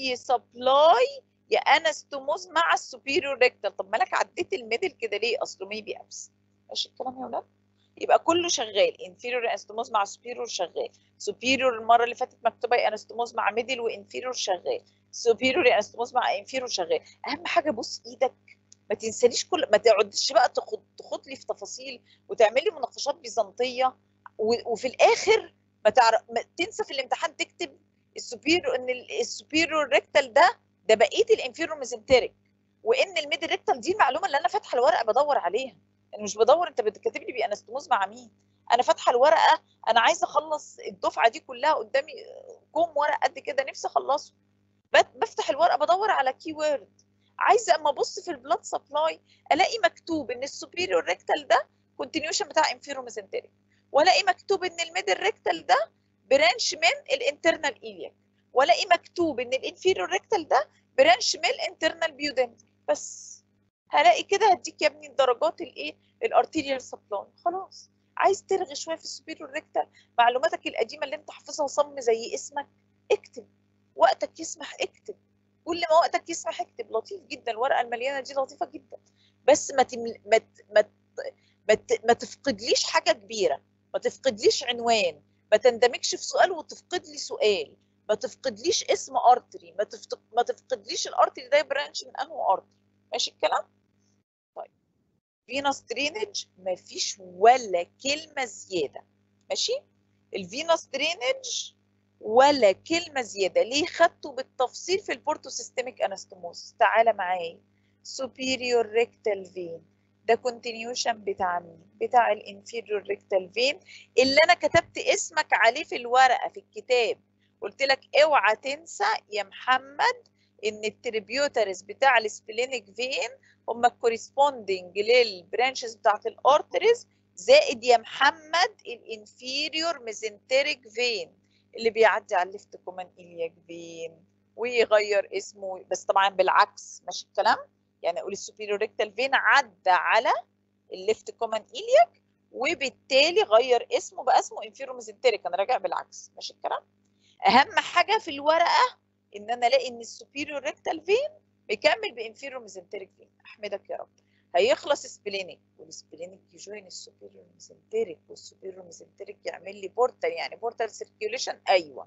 يسبلاي يا انستوموز مع السوبيريور ريكتال طب مالك عديت الميدل كده ليه اصله ميبي ابس ماشي الكلام يا ولاد يبقى كله شغال انفيريور انستوموز مع سوبيريور شغال سوبيريور المره اللي فاتت مكتوبه انستوموز مع ميدل وانفيريور شغال سوبيريور انستوموز مع انفيريور شغال اهم حاجه بص ايدك ما تنساليش كل ما تقعدش بقى تخط تخط لي في تفاصيل وتعمل لي مناقشات بيزنطيه و... وفي الاخر ما تعرف ما تنسى في الامتحان تكتب السوبيريور ان السوبيريور ريكتال ده ده بقيه الانفيريور ميزنتريك وان الميدل ريكتال دي المعلومه اللي انا فاتحه الورقه بدور عليها انا مش بدور انت بتكتب لي بانستموز مع مين انا فاتحه الورقه انا عايزه اخلص الدفعه دي كلها قدامي كوم ورق قد كده نفسي اخلصه بفتح الورقه بدور على كي وورد عايزه اما ابص في البلاد سبلاي الاقي مكتوب ان السوبيريور ريكتال ده كونتينيوشن بتاع انفيرو ميزنتريك والاقي مكتوب ان الميدل ريكتال ده برانش من الانترنال ايلياك والاقي مكتوب ان الانفيريور ريكتال ده برانش من الانترنال بيودنتال بس هلاقي كده هديك يا ابني الدرجات الايه الارتيريال سبلاي خلاص عايز ترغي شويه في السوبيريور ريكتال معلوماتك القديمه اللي انت حافظها صم زي اسمك اكتب وقتك يسمح اكتب كل ما وقتك يسمح اكتب لطيف جدا الورقه المليانه دي لطيفه جدا بس ما تم... ما ت... ما ت... ما, ت... ما تفقدليش حاجه كبيره ما تفقدليش عنوان ما تندمجش في سؤال وتفقد لي سؤال ما تفقدليش اسم ارتري ما, تفت... ما تفقدليش الارتري ده برانش من انه ارتري ماشي الكلام طيب فينوس درينج مفيش ولا كلمه زياده ماشي الفينوس درينج ولا كلمه زياده ليه خدته بالتفصيل في البورتو سيستميك انستموس تعالى معايا superior rectal vein ده continuation بتاع مين بتاع الانفيريور ريكتال فين اللي انا كتبت اسمك عليه في الورقه في الكتاب قلت لك اوعى تنسى يا محمد ان التريبيوترز بتاع السبلينيك فين هم الكوريسبوندنج للبرانشز بتاعت الارتريز زائد يا محمد الانفيريور ميزنتريك فين اللي بيعدي على الليفت كومان إلياك فين ويغير اسمه بس طبعا بالعكس ماشي الكلام يعني اقول السوبيريور ريكتال فين عدى على الليفت كومان إلياك وبالتالي غير اسمه بقى اسمه انفيرو ميزنتريك انا راجع بالعكس ماشي الكلام اهم حاجه في الورقه ان انا الاقي ان السوبيريور ريكتال فين مكمل بانفيرو ميزنتريك فين احمدك يا رب هيخلص سبلينيك والسبلينيك يجوين السوبيريور ميزنتريك والسوبيريور ميزنتريك يعمل لي بورتال يعني بورتال سيركيوليشن ايوه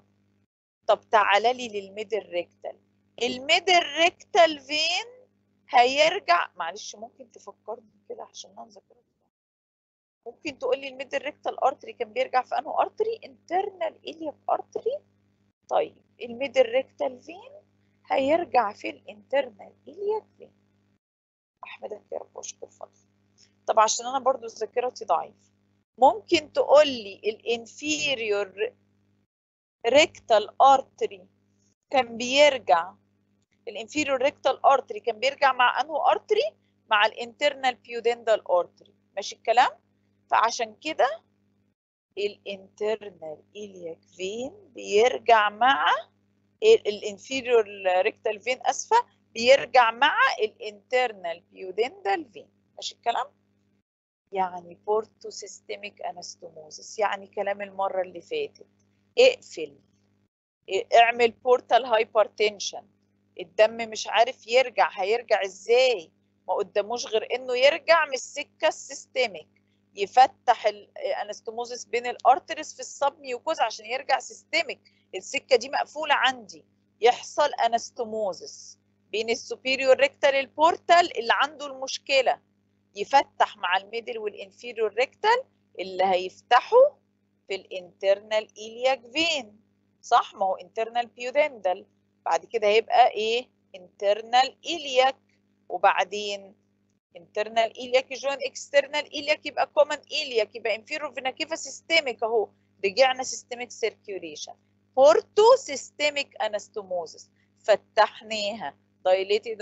طب تعالى لي للميدل ريكتال الميدل ريكتال فين هيرجع معلش ممكن تفكرني كده عشان انا ذاكرت ممكن تقول لي الميدل ريكتال ارتري كان بيرجع في انه ارتري انترنال الياك ارتري طيب الميدل ريكتال فين هيرجع في الانترنال الياك فين احمدك يا رب واشكر فضلك طب عشان انا برضو ذاكرتي ضعيف ممكن تقول لي الانفيريور ريكتال ارتري كان بيرجع الانفيريور ريكتال ارتري كان بيرجع مع انه ارتري مع الانترنال بيودندال ارتري ماشي الكلام فعشان كده الانترنال الياك فين بيرجع مع الانفيريور ريكتال فين اسفه بيرجع مع الانترنال بيودندال فين ماشي الكلام يعني بورتو سيستميك انستوموزس يعني كلام المره اللي فاتت اقفل اعمل بورتال هايبرتنشن الدم مش عارف يرجع هيرجع ازاي ما قداموش غير انه يرجع من السكه السيستميك يفتح الانستوموزس بين الارتريز في السب ميوكوز عشان يرجع سيستميك السكه دي مقفوله عندي يحصل انستوموزس بين السوبيريور ريكتال البورتال اللي عنده المشكله يفتح مع الميدل والانفيريور ريكتال اللي هيفتحوا في الانترنال إلياك فين صح ما هو انترنال بيودندال بعد كده هيبقى ايه انترنال إلياك وبعدين internal iliac يجوين external iliac يبقى common iliac يبقى inferior vena cava systemic اهو رجعنا systemic circulation porto systemic anastomosis فتحناها دايليتد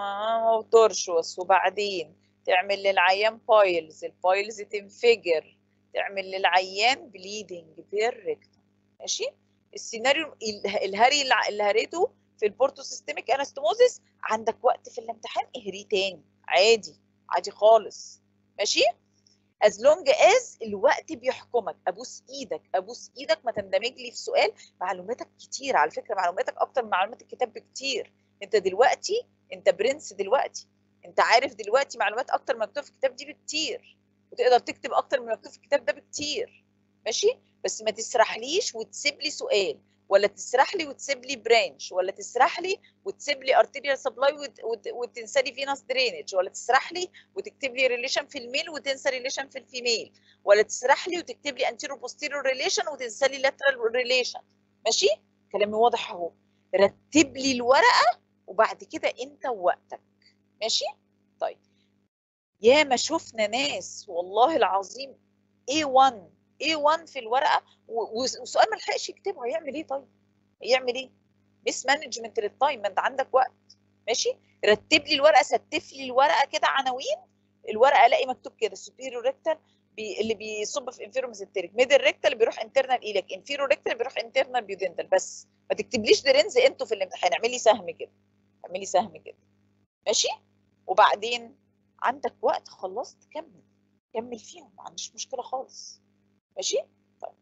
وترشوس وبعدين تعمل للعيان بايلز البايلز تنفجر تعمل للعيان بليدنج بيركت ماشي السيناريو الهري اللي هريته في البورتو سيستميك انستموزيس عندك وقت في الامتحان اهريه تاني عادي عادي خالص ماشي as long as الوقت بيحكمك ابوس ايدك ابوس ايدك ما تندمج لي في سؤال معلوماتك كتير على فكره معلوماتك اكتر من معلومات الكتاب بكتير انت دلوقتي انت برنس دلوقتي انت عارف دلوقتي معلومات اكتر من مكتوب في الكتاب دي بكتير وتقدر تكتب اكتر من مكتوب في الكتاب ده بكتير ماشي بس ما تسرحليش وتسيب لي سؤال ولا تسرح لي وتسيب لي برانش ولا تسرح لي وتسيب لي ارتيريال سبلاي وتنسى لي فينس درينج ولا تسرح لي وتكتب لي ريليشن في الميل وتنسى ريليشن في الفيميل ولا تسرح لي وتكتب لي انتيرو بوستيريور ريليشن وتنسى لي لاترال ريليشن ماشي كلامي واضح اهو رتب لي الورقه وبعد كده انت ووقتك ماشي طيب يا ما شفنا ناس والله العظيم A1 A1 في الورقه وسؤال ما لحقش يكتبه هيعمل ايه طيب؟ هيعمل ايه؟ مس مانجمنت للتايم ما انت عندك وقت ماشي؟ رتب لي الورقه ستف لي الورقه كده عناوين الورقه الاقي مكتوب كده سوبيريور ريكتال بي اللي بيصب في انفيرو ميزنتريك ميدل ريكتال بيروح انترنال ايلك انفيرو ريكتال بيروح انترنال بيودنتال بس ما تكتبليش درينز انتوا في الامتحان اعملي سهم كده اعملي سهم كده ماشي؟ وبعدين عندك وقت خلصت كمل كمل فيهم ما عنديش مشكله خالص ماشي طيب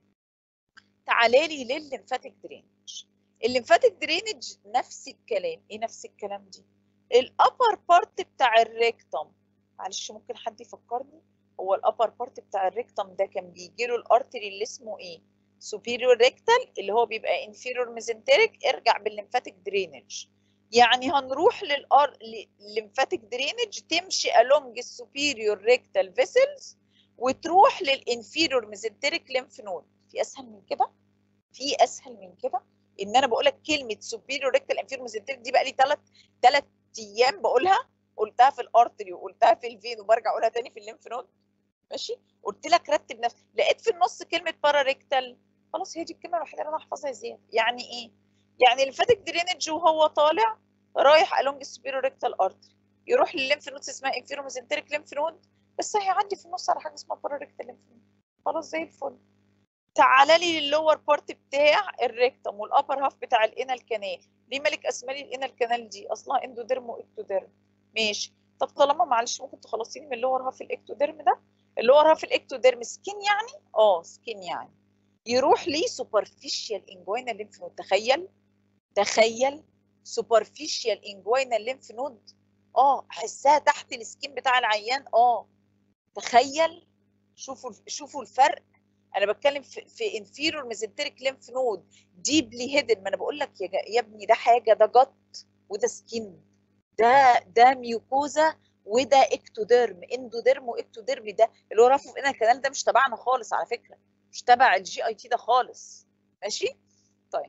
تعالى لي للليمفاتيك درينج الليمفاتيك درينج نفس الكلام ايه نفس الكلام دي الابر بارت بتاع الريكتم معلش ممكن حد يفكرني هو الابر بارت بتاع الريكتم ده كان بيجي له الارتري اللي اسمه ايه superior rectal اللي هو بيبقى inferior mesenteric ارجع بالليمفاتيك درينج يعني هنروح للار للليمفاتيك درينج تمشي along السوبيريور ريكتال فيسلز وتروح للانفيريور ميزنتريك ليمف نود في اسهل من كده في اسهل من كده ان انا بقول لك كلمه سوبيريور ريكتال انفيريور ميزنتريك دي بقى لي ثلاث ثلاث ايام بقولها قلتها في الارتري وقلتها في الفين وبرجع اقولها تاني في الليمف نود ماشي قلت لك رتب نفسك لقيت في النص كلمه بارا ريكتال خلاص هي دي الكلمه الوحيده اللي انا احفظها زياده يعني ايه يعني الفاتك درينج وهو طالع رايح along السوبيريور ريكتال ارتري يروح للليمف نود اسمها انفيرو ميزنتريك ليمف نود بس هيعدي في النص على حاجه اسمها بارا ريكتال ليمف نود خلاص زي الفل تعالى لي للور بارت بتاع الريكتم والابر هاف بتاع الانال كانال ليه مالك اسمالي الانال كانال دي اصلها اندوديرم واكتوديرم ماشي طب طالما معلش ممكن تخلصيني من اللور هاف الاكتوديرم ده اللور هاف الاكتوديرم سكين يعني اه سكين يعني يروح لي سوبرفيشال انجوينال ليمف نود تخيل تخيل سوبرفيشال انجوينال ليمف نود اه احسها تحت السكين بتاع العيان اه تخيل شوفوا شوفوا الفرق انا بتكلم في, في انفيرور ميزنتريك ليمف نود ديبلي هيدن ما انا بقول لك يا, يا ابني ده حاجه ده جت وده سكين ده ده ميوكوزا وده اكتوديرم اندوديرم واكتوديرم ده اللي هو رفع في الكنال ده مش تبعنا خالص على فكره مش تبع الجي اي تي ده خالص ماشي طيب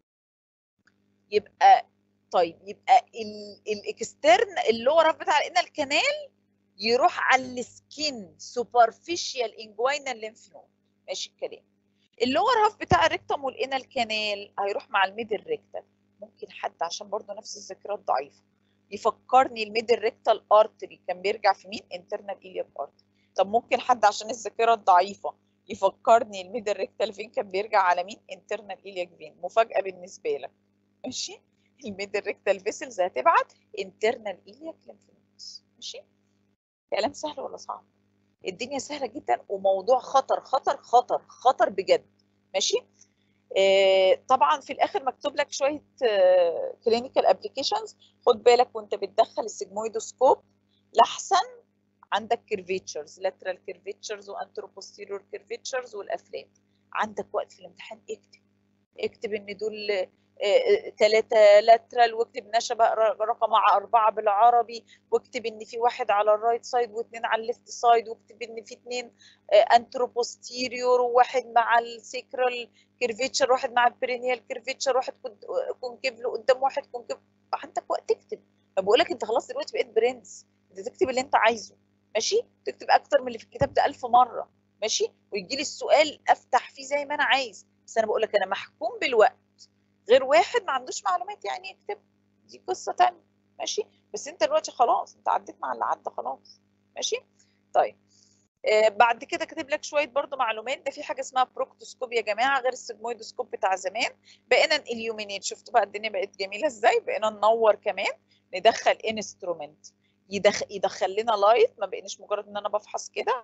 يبقى طيب يبقى الاكسترن اللور بتاع الانال كانال يروح على السكين سوبرفيشال انجوينال ليمف نود ماشي الكلام اللور هاف بتاع الريكتم والانال كانال هيروح مع الميدل ريكتال ممكن حد عشان برضه نفس الذاكره الضعيفه يفكرني الميدل ريكتال ارتري كان بيرجع في مين انترنال ايلياك ارتري طب ممكن حد عشان الذاكره الضعيفه يفكرني الميدل ريكتال فين كان بيرجع على مين انترنال ايلياك فين مفاجاه بالنسبه لك ماشي الميدل ريكتال فيسلز هتبعت انترنال ايلياك ليمف نودز ماشي كلام سهل ولا صعب الدنيا سهله جدا وموضوع خطر خطر خطر خطر بجد ماشي آه طبعا في الاخر مكتوب لك شويه كلينيكال آه ابلكيشنز خد بالك وانت بتدخل السيجمويدوسكوب لاحسن عندك كيرفيتشرز لاترال كيرفيتشرز وانتروبوستيريور كيرفيتشرز والافلام عندك وقت في الامتحان اكتب اكتب ان دول ثلاثة لاترال واكتب نشبة رقم أربعة بالعربي واكتب إن في واحد على الرايت سايد واثنين على الليفت سايد واكتب إن في اثنين انتروبوستيريور وواحد مع السيكرال كيرفيتشر واحد مع البرينيال كيرفيتشر واحد كونكيف له قدام واحد كونكيف عندك وقت تكتب فبقول لك أنت خلاص دلوقتي بقيت برنس أنت تكتب اللي أنت عايزه ماشي تكتب أكتر من اللي في الكتاب ده ألف مرة ماشي ويجي لي السؤال أفتح فيه زي ما أنا عايز بس أنا بقول لك أنا محكوم بالوقت غير واحد ما عندوش معلومات يعني يكتب دي قصه تانية ماشي بس انت دلوقتي خلاص انت عديت مع اللي عدى خلاص ماشي طيب آه بعد كده كاتب لك شويه برضو معلومات ده في حاجه اسمها بروكتوسكوب يا جماعه غير السيجمويدوسكوب بتاع زمان بقينا اليومينيت شفتوا بقى الدنيا بقت جميله ازاي بقينا ننور كمان ندخل انسترومنت يدخل, يدخل لنا لايت ما بقيناش مجرد ان انا بفحص كده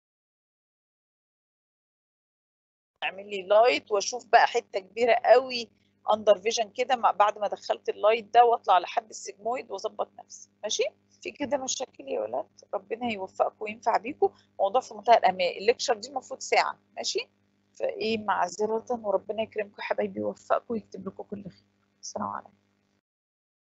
اعمل لي لايت واشوف بقى حته كبيره قوي اندر فيجن كده بعد ما دخلت اللايت ده واطلع لحد السيجمويد واظبط نفسي ماشي في كده مشاكل يا ولاد ربنا يوفقكم وينفع بيكم موضوع في منتهى الامان الليكشر دي المفروض ساعه ماشي فايه معذره وربنا يكرمكم يا حبايبي ويوفقكم ويكتب لكم كل خير السلام عليكم